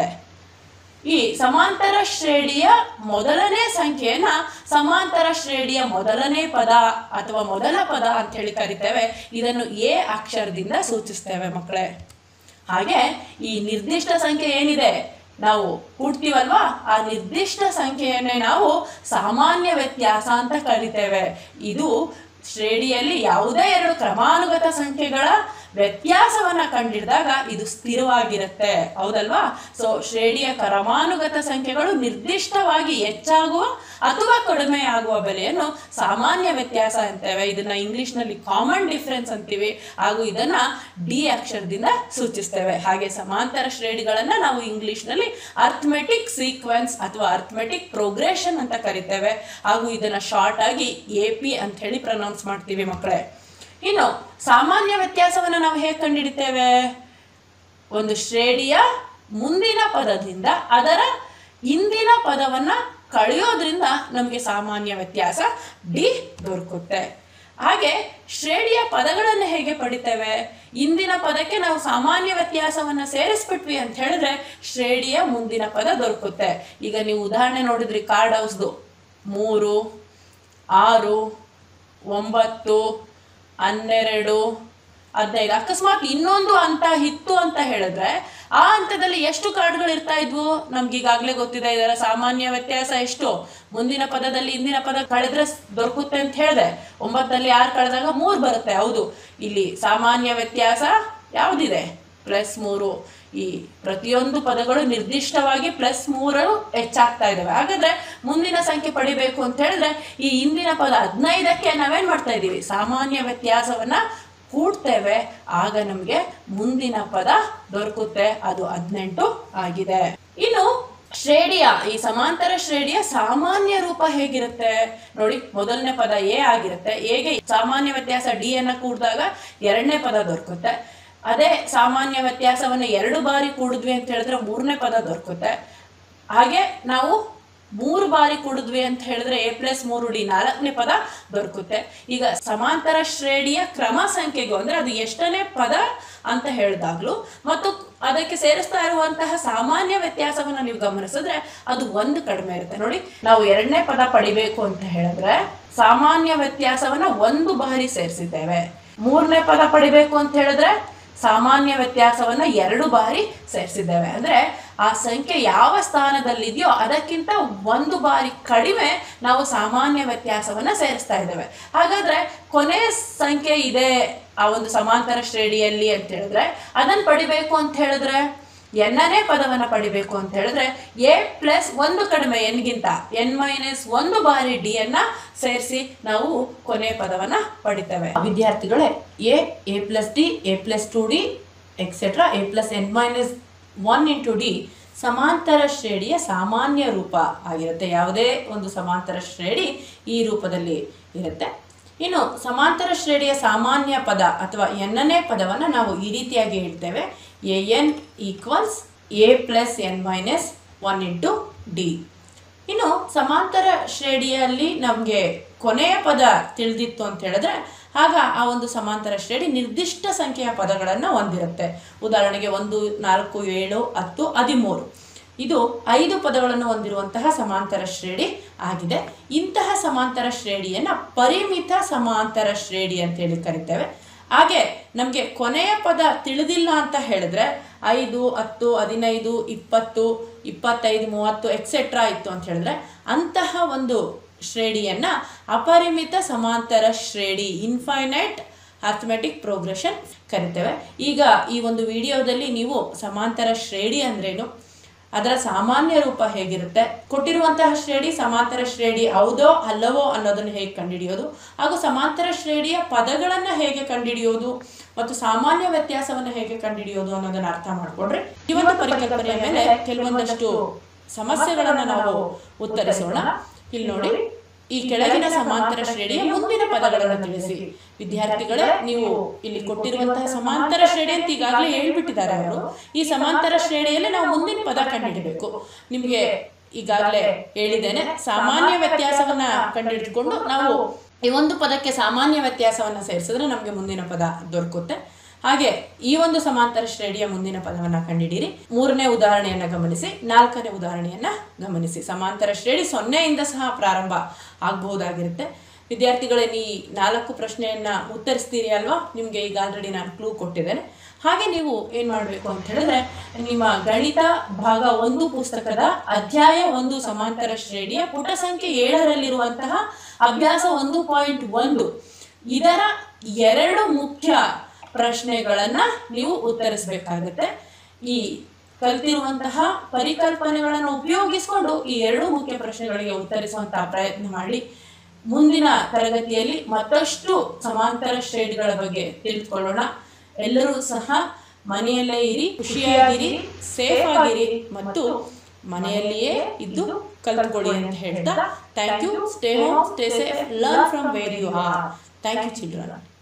ಈ ಸಮಾಂತರ ಶ್ರೇಣಿಯ ಮೊದಲನೇ ಸಂಖ್ಯೆಯನ್ನ ಸಮಾಂತರ ಶ್ರೇಣಿಯ ಮೊದಲನೇ ಪದ ಅಥವಾ ಮೊದಲ ಪದ ಅಂತ ಹೇಳಿ ಕರಿತೇವೆ ಇದನ್ನು ಎ ಅಕ್ಷರದಿಂದ ಸೂಚಿಸ್ತೇವೆ ಮಕ್ಕಳೇ ಹಾಗೆ ಈ ನಿರ್ದಿಷ್ಟ ಸಂಖ್ಯೆ ಏನಿದೆ ನಾವು ಕೂಡ್ತೀವಲ್ವಾ ಆ ನಿರ್ದಿಷ್ಟ ಸಂಖ್ಯೆಯನ್ನೇ ನಾವು ಸಾಮಾನ್ಯ ವ್ಯತ್ಯಾಸ ಅಂತ ಕರಿತೇವೆ ಇದು ಶ್ರೇಣಿಯಲ್ಲಿ ಯಾವುದೇ ಎರಡು ಕ್ರಮಾನುಗತ ಸಂಖ್ಯೆಗಳ ವ್ಯತ್ಯಾಸವನ್ನ ಕಂಡಿಡಿದಾಗ ಇದು ಸ್ಥಿರವಾಗಿರುತ್ತೆ ಹೌದಲ್ವಾ ಸೊ ಶ್ರೇಣಿಯ ಕ್ರಮಾನುಗತ ಸಂಖ್ಯೆಗಳು ನಿರ್ದಿಷ್ಟವಾಗಿ ಹೆಚ್ಚಾಗುವ ಅಥವಾ ಕಡಿಮೆ ಆಗುವ ಬೆಲೆಯನ್ನು ಸಾಮಾನ್ಯ ವ್ಯತ್ಯಾಸ ಅಂತೇವೆ ಇದನ್ನ ಇಂಗ್ಲಿಷ್ನಲ್ಲಿ ಕಾಮನ್ ಡಿಫ್ರೆನ್ಸ್ ಅಂತೀವಿ ಹಾಗೂ ಇದನ್ನ ಡಿ ಅಕ್ಷರದಿಂದ ಸೂಚಿಸ್ತೇವೆ ಹಾಗೆ ಸಮಾಂತರ ಶ್ರೇಣಿಗಳನ್ನ ನಾವು ಇಂಗ್ಲಿಷ್ನಲ್ಲಿ ಅರ್ಥಮೆಟಿಕ್ ಸೀಕ್ವೆನ್ಸ್ ಅಥವಾ ಅರ್ಥಮೆಟಿಕ್ ಪ್ರೋಗ್ರೆಷನ್ ಅಂತ ಕರಿತೇವೆ ಹಾಗೂ ಇದನ್ನ ಶಾರ್ಟ್ ಆಗಿ ಎ ಪಿ ಅಂತ ಹೇಳಿ ಪ್ರನೌನ್ಸ್ ಮಾಡ್ತೀವಿ ಮಕ್ಕಳೇ ಇನ್ನು ಸಾಮಾನ್ಯ ವ್ಯತ್ಯಾಸವನ್ನು ನಾವು ಹೇಗೆ ಕಂಡುಹಿಡಿತೇವೆ ಒಂದು ಶ್ರೇಣಿಯ ಮುಂದಿನ ಪದದಿಂದ ಅದರ ಹಿಂದಿನ ಪದವನ್ನ ಕಳೆಯೋದ್ರಿಂದ ನಮಗೆ ಸಾಮಾನ್ಯ ವ್ಯತ್ಯಾಸ ಡಿ ದೊರಕುತ್ತೆ ಹಾಗೆ ಶ್ರೇಣಿಯ ಪದಗಳನ್ನು ಹೇಗೆ ಪಡಿತೇವೆ ಇಂದಿನ ಪದಕ್ಕೆ ನಾವು ಸಾಮಾನ್ಯ ವ್ಯತ್ಯಾಸವನ್ನ ಸೇರಿಸ್ಬಿಟ್ವಿ ಅಂತ ಹೇಳಿದ್ರೆ ಶ್ರೇಣಿಯ ಮುಂದಿನ ಪದ ದೊರಕುತ್ತೆ ಈಗ ನೀವು ಉದಾಹರಣೆ ನೋಡಿದ್ರಿ ಕಾರ್ಡ್ ಹೌಸ್ದು ಮೂರು ಆರು ಒಂಬತ್ತು ಹನ್ನೆರಡು ಹದಿನೈದು ಅಕಸ್ಮಾತ್ ಇನ್ನೊಂದು ಹಂತ ಇತ್ತು ಅಂತ ಹೇಳಿದ್ರೆ ಆ ಹಂತದಲ್ಲಿ ಎಷ್ಟು ಕಾರ್ಡ್ಗಳು ಇರ್ತಾ ಇದ್ವು ನಮ್ಗೆ ಈಗಾಗಲೇ ಗೊತ್ತಿದೆ ಇದರ ಸಾಮಾನ್ಯ ವ್ಯತ್ಯಾಸ ಎಷ್ಟು ಮುಂದಿನ ಪದದಲ್ಲಿ ಇಂದಿನ ಪದ ಕಳೆದ್ರೆ ಸ್- ದೊರಕುತ್ತೆ ಅಂತ ಹೇಳಿದೆ ಒಂಬತ್ತಲ್ಲಿ ಆರು ಕಳೆದಾಗ ಮೂರು ಬರುತ್ತೆ ಹೌದು ಇಲ್ಲಿ ಸಾಮಾನ್ಯ ವ್ಯತ್ಯಾಸ ಯಾವುದಿದೆ ಪ್ಲಸ್ ಮೂರು ಈ ಪ್ರತಿಯೊಂದು ಪದಗಳು ನಿರ್ದಿಷ್ಟವಾಗಿ ಪ್ಲಸ್ ಮೂರು ಹೆಚ್ಚಾಗ್ತಾ ಇದಾವೆ ಹಾಗಾದ್ರೆ ಮುಂದಿನ ಸಂಖ್ಯೆ ಪಡಿಬೇಕು ಅಂತ ಹೇಳಿದ್ರೆ ಈ ಹಿಂದಿನ ಪದ ಹದಿನೈದಕ್ಕೆ ನಾವೇನ್ ಮಾಡ್ತಾ ಇದ್ದೀವಿ ಸಾಮಾನ್ಯ ವ್ಯತ್ಯಾಸವನ್ನ ಕೂಡ್ತೇವೆ ಆಗ ನಮಗೆ ಮುಂದಿನ ಪದ ದೊರಕುತ್ತೆ ಅದು ಹದಿನೆಂಟು ಆಗಿದೆ ಇನ್ನು ಶ್ರೇಣಿಯ ಈ ಸಮಾಂತರ ಶ್ರೇಣಿಯ ಸಾಮಾನ್ಯ ರೂಪ ಹೇಗಿರುತ್ತೆ ನೋಡಿ ಮೊದಲನೇ ಪದ ಎ ಆಗಿರುತ್ತೆ ಎಗೆ ಸಾಮಾನ್ಯ ವ್ಯತ್ಯಾಸ ಡಿ ಅನ್ನ ಕೂಡಿದಾಗ ಎರಡನೇ ಪದ ದೊರಕುತ್ತೆ ಅದೇ ಸಾಮಾನ್ಯ ವ್ಯತ್ಯಾಸವನ್ನು ಎರಡು ಬಾರಿ ಕೂಡಿದ್ವಿ ಅಂತ ಹೇಳಿದ್ರೆ ಮೂರನೇ ಪದ ದೊರಕುತ್ತೆ ಹಾಗೆ ನಾವು ಮೂರು ಬಾರಿ ಕೂಡಿದ್ವಿ ಅಂತ ಹೇಳಿದ್ರೆ ಎ ಪ್ಲಸ್ ಮೂರು ಡಿ ನಾಲ್ಕನೇ ಪದ ದೊರಕುತ್ತೆ ಈಗ ಸಮಾಂತರ ಶ್ರೇಣಿಯ ಕ್ರಮ ಸಂಖ್ಯೆಗೂ ಅಂದ್ರೆ ಅದು ಎಷ್ಟನೇ ಪದ ಅಂತ ಹೇಳಿದಾಗ್ಲೂ ಮತ್ತು ಅದಕ್ಕೆ ಸೇರಿಸ್ತಾ ಇರುವಂತಹ ಸಾಮಾನ್ಯ ವ್ಯತ್ಯಾಸವನ್ನ ನೀವು ಗಮನಿಸಿದ್ರೆ ಅದು ಒಂದು ಕಡಿಮೆ ಇರುತ್ತೆ ನೋಡಿ ನಾವು ಎರಡನೇ ಪದ ಪಡಿಬೇಕು ಅಂತ ಹೇಳಿದ್ರೆ ಸಾಮಾನ್ಯ ವ್ಯತ್ಯಾಸವನ್ನ ಒಂದು ಬಾರಿ ಸೇರಿಸಿದ್ದೇವೆ ಮೂರನೇ ಪದ ಪಡಿಬೇಕು ಅಂತ ಹೇಳಿದ್ರೆ ಸಾಮಾನ್ಯ ವ್ಯತ್ಯಾಸವನ್ನ ಎರಡು ಬಾರಿ ಸೇರಿಸಿದ್ದೇವೆ ಅಂದ್ರೆ ಆ ಸಂಖ್ಯೆ ಯಾವ ಸ್ಥಾನದಲ್ಲಿದೆಯೋ ಅದಕ್ಕಿಂತ ಒಂದು ಬಾರಿ ಕಡಿಮೆ ನಾವು ಸಾಮಾನ್ಯ ವ್ಯತ್ಯಾಸವನ್ನ ಸೇರಿಸ್ತಾ ಇದ್ದೇವೆ ಹಾಗಾದ್ರೆ ಕೊನೆ ಸಂಖ್ಯೆ ಇದೆ ಆ ಒಂದು ಸಮಾಂತರ ಶ್ರೇಣಿಯಲ್ಲಿ ಅಂತ ಹೇಳಿದ್ರೆ ಅದನ್ನ ಪಡಿಬೇಕು ಅಂತ ಹೇಳಿದ್ರೆ ಎನ್ನನೇ ಪದವನ್ನ ಪಡಿಬೇಕು ಅಂತ ಹೇಳಿದ್ರೆ ಎ ಪ್ಲಸ್ ಒಂದು ಕಡಿಮೆ ಎನ್ಗಿಂತ ಎನ್ ಮೈನಸ್ ಒಂದು ಬಾರಿ ಡಿ ಅನ್ನ ಸೇರಿಸಿ ನಾವು ಕೊನೆ ಪದವನ್ನ ಪಡಿತೇವೆ ವಿದ್ಯಾರ್ಥಿಗಳೇ a a plus d a plus two d etcetera a plus n minus one into d ಸಮಾಂತರ ಶ್ರೇಣಿಯ ಸಾಮಾನ್ಯ ರೂಪ ಆಗಿರುತ್ತೆ ಯಾವುದೇ ಒಂದು ಸಮಾಂತರ ಶ್ರೇಣಿ ಈ ರೂಪದಲ್ಲಿ ಇರುತ್ತೆ ಇನ್ನು ಸಮಾಂತರ ಶ್ರೇಣಿಯ ಸಾಮಾನ್ಯ ಪದ ಅಥವಾ ಎನ್ನನೇ ಪದವನ್ನು ನಾವು ಈ ರೀತಿಯಾಗಿ ಹೇಳ್ತೇವೆ a n equals a plus n minus one into d ಇನ್ನು ಸಮಾಂತರ ಶ್ರೇಣಿಯಲ್ಲಿ ನಮಗೆ ಕೊನೆಯ ಪದ ತಿಳಿದಿತ್ತು ಅಂತ ಹೇಳಿದ್ರೆ ಆಗ ಆ ಒಂದು ಸಮಾಂತರ ಶ್ರೇಣಿ ನಿರ್ದಿಷ್ಟ ಸಂಖ್ಯೆಯ ಪದಗಳನ್ನು ಹೊಂದಿರುತ್ತೆ ಉದಾಹರಣೆಗೆ ಒಂದು ನಾಲ್ಕು ಏಳು ಹತ್ತು ಹದಿಮೂರು ಇದು ಐದು ಪದಗಳನ್ನು ಹೊಂದಿರುವಂತಹ ಸಮಾಂತರ ಶ್ರೇಣಿ ಆಗಿದೆ ಇಂತಹ ಸಮಾಂತರ ಶ್ರೇಣಿಯನ್ನ ಪರಿಮಿತ ಸಮಾಂತರ ಶ್ರೇಣಿ ಅಂತ ಹೇಳಿ ಕರಿತೇವೆ ಹಾಗೆ ನಮಗೆ ಕೊನೆಯ ಪದ ತಿಳಿದಿಲ್ಲ ಅಂತ ಹೇಳಿದ್ರೆ ಐದು ಹತ್ತು ಹದಿನೈದು ಇಪ್ಪತ್ತು ಇಪ್ಪತ್ತೈದು ಮೂವತ್ತು ಎಕ್ಸೆಟ್ರಾ ಇತ್ತು ಅಂತ ಹೇಳಿದ್ರೆ ಅಂತಹ ಒಂದು ಶ್ರೇಣಿಯನ್ನ ಅಪರಿಮಿತ ಸಮಾಂತರ ಶ್ರೇಣಿ ಇನ್ಫೈನೈಟ್ ಅರ್ಥಮೆಟಿಕ್ ಪ್ರೋಗ್ರೆಷನ್ ಕರಿತೇವೆ ಈಗ ಈ ಒಂದು ವಿಡಿಯೋದಲ್ಲಿ ನೀವು ಸಮಾಂತರ ಶ್ರೇಣಿ ಅಂದ್ರೇನು ಅದರ ಸಾಮಾನ್ಯ ರೂಪ ಹೇಗಿರುತ್ತೆ ಕೊಟ್ಟಿರುವಂತಹ ಶ್ರೇಣಿ ಸಮಾಂತರ ಶ್ರೇಣಿ ಹೌದೋ ಅಲ್ಲವೋ ಅನ್ನೋದನ್ನು ಹೇಗೆ ಕಂಡುಹಿಡಿಯೋದು ಹಾಗೂ ಸಮಾಂತರ ಶ್ರೇಣಿಯ ಪದಗಳನ್ನು ಹೇಗೆ ಕಂಡುಹಿಡಿಯೋದು ಮತ್ತು ಸಾಮಾನ್ಯ ವ್ಯತ್ಯಾಸವನ್ನು ಹೇಗೆ ಕಂಡುಹಿಡಿಯೋದು ಅನ್ನೋದನ್ನ ಅರ್ಥ ಮಾಡಿಕೊಂಡ್ರೆ ಈ ಒಂದು ಪರಿಕಲ್ಪನೆಯ ಮೇಲೆ ಕೆಲವೊಂದಷ್ಟು ಸಮಸ್ಯೆಗಳನ್ನು ನಾವು ಉತ್ತರಿಸೋಣ ಇಲ್ಲಿ ನೋಡಿ ಈ ಕೆಳಗಿನ ಸಮಾಂತರ ಶ್ರೇಣಿಯ ಮುಂದಿನ ಪದಗಳನ್ನು ತಿಳಿಸಿ ವಿದ್ಯಾರ್ಥಿಗಳೇ ನೀವು ಇಲ್ಲಿ ಕೊಟ್ಟಿರುವಂತಹ ಸಮಾಂತರ ಶ್ರೇಣಿ ಅಂತ ಈಗಾಗಲೇ ಹೇಳ್ಬಿಟ್ಟಿದ್ದಾರೆ ಅವರು ಈ ಸಮಾಂತರ ಶ್ರೇಣಿಯಲ್ಲಿ ನಾವು ಮುಂದಿನ ಪದ ಕಂಡುಹಿಡಬೇಕು ನಿಮಗೆ ಈಗಾಗಲೇ ಹೇಳಿದ್ದೇನೆ ಸಾಮಾನ್ಯ ವ್ಯತ್ಯಾಸವನ್ನ ಕಂಡುಹಿಡಿದುಕೊಂಡು ನಾವು ಈ ಒಂದು ಪದಕ್ಕೆ ಸಾಮಾನ್ಯ ವ್ಯತ್ಯಾಸವನ್ನ ಸೇರಿಸಿದ್ರೆ ನಮಗೆ ಮುಂದಿನ ಪದ ದೊರಕುತ್ತೆ ಹಾಗೆ ಈ ಒಂದು ಸಮಾಂತರ ಶ್ರೇಣಿಯ ಮುಂದಿನ ಪದವನ್ನು ಕಂಡುಹಿಡಿಯಿರಿ ಮೂರನೇ ಉದಾಹರಣೆಯನ್ನ ಗಮನಿಸಿ ನಾಲ್ಕನೇ ಉದಾಹರಣೆಯನ್ನ ಗಮನಿಸಿ ಸಮಾಂತರ ಶ್ರೇಣಿ ಸೊನ್ನೆಯಿಂದ ಸಹ ಪ್ರಾರಂಭ ಆಗಬಹುದಾಗಿರುತ್ತೆ ವಿದ್ಯಾರ್ಥಿಗಳೇ ಈ ನಾಲ್ಕು ಪ್ರಶ್ನೆಯನ್ನ ಉತ್ತರಿಸ್ತೀರಿ ಅಲ್ವಾ ನಿಮಗೆ ಈಗ ಆಲ್ರೆಡಿ ನಾನು ಕ್ಲೂ ಕೊಟ್ಟಿದ್ದೇನೆ ಹಾಗೆ ನೀವು ಏನ್ ಮಾಡಬೇಕು ಅಂತ ಹೇಳಿದ್ರೆ ನಿಮ್ಮ ಗಣಿತ ಭಾಗ ಒಂದು ಪುಸ್ತಕದ ಅಧ್ಯಾಯ ಒಂದು ಸಮಾಂತರ ಶ್ರೇಣಿಯ ಪುಟ ಸಂಖ್ಯೆ ಏಳರಲ್ಲಿರುವಂತಹ ಅಭ್ಯಾಸ ಒಂದು ಪಾಯಿಂಟ್ ಒಂದು ಇದರ ಎರಡು ಮುಖ್ಯ ಪ್ರಶ್ನೆಗಳನ್ನ ನೀವು ಉತ್ತರಿಸಬೇಕಾಗುತ್ತೆ ಈ ಕಲ್ತಿರುವಂತಹ ಪರಿಕಲ್ಪನೆಗಳನ್ನು ಉಪಯೋಗಿಸಿಕೊಂಡು ಈ ಎರಡು ಮುಖ್ಯ ಪ್ರಶ್ನೆಗಳಿಗೆ ಉತ್ತರಿಸುವಂತಹ ಪ್ರಯತ್ನ ಮಾಡಿ ಮುಂದಿನ ತರಗತಿಯಲ್ಲಿ ಮತ್ತಷ್ಟು ಸಮಾಂತರ ಶ್ರೇಣಿಗಳ ಬಗ್ಗೆ ತಿಳಿದುಕೊಳ್ಳೋಣ ಎಲ್ಲರೂ ಸಹ ಮನೆಯಲ್ಲೇ ಇರಿ ಖುಷಿಯಾಗಿರಿ ಸೇಫ್ ಆಗಿರಿ ಮತ್ತು ಮನೆಯಲ್ಲಿಯೇ ಇದ್ದು ಕಲ್ತ್ಕೊಳ್ಳಿ ಅಂತ ಹೇಳ್ತಾ thank you stay home stay safe learn from where you are thank you children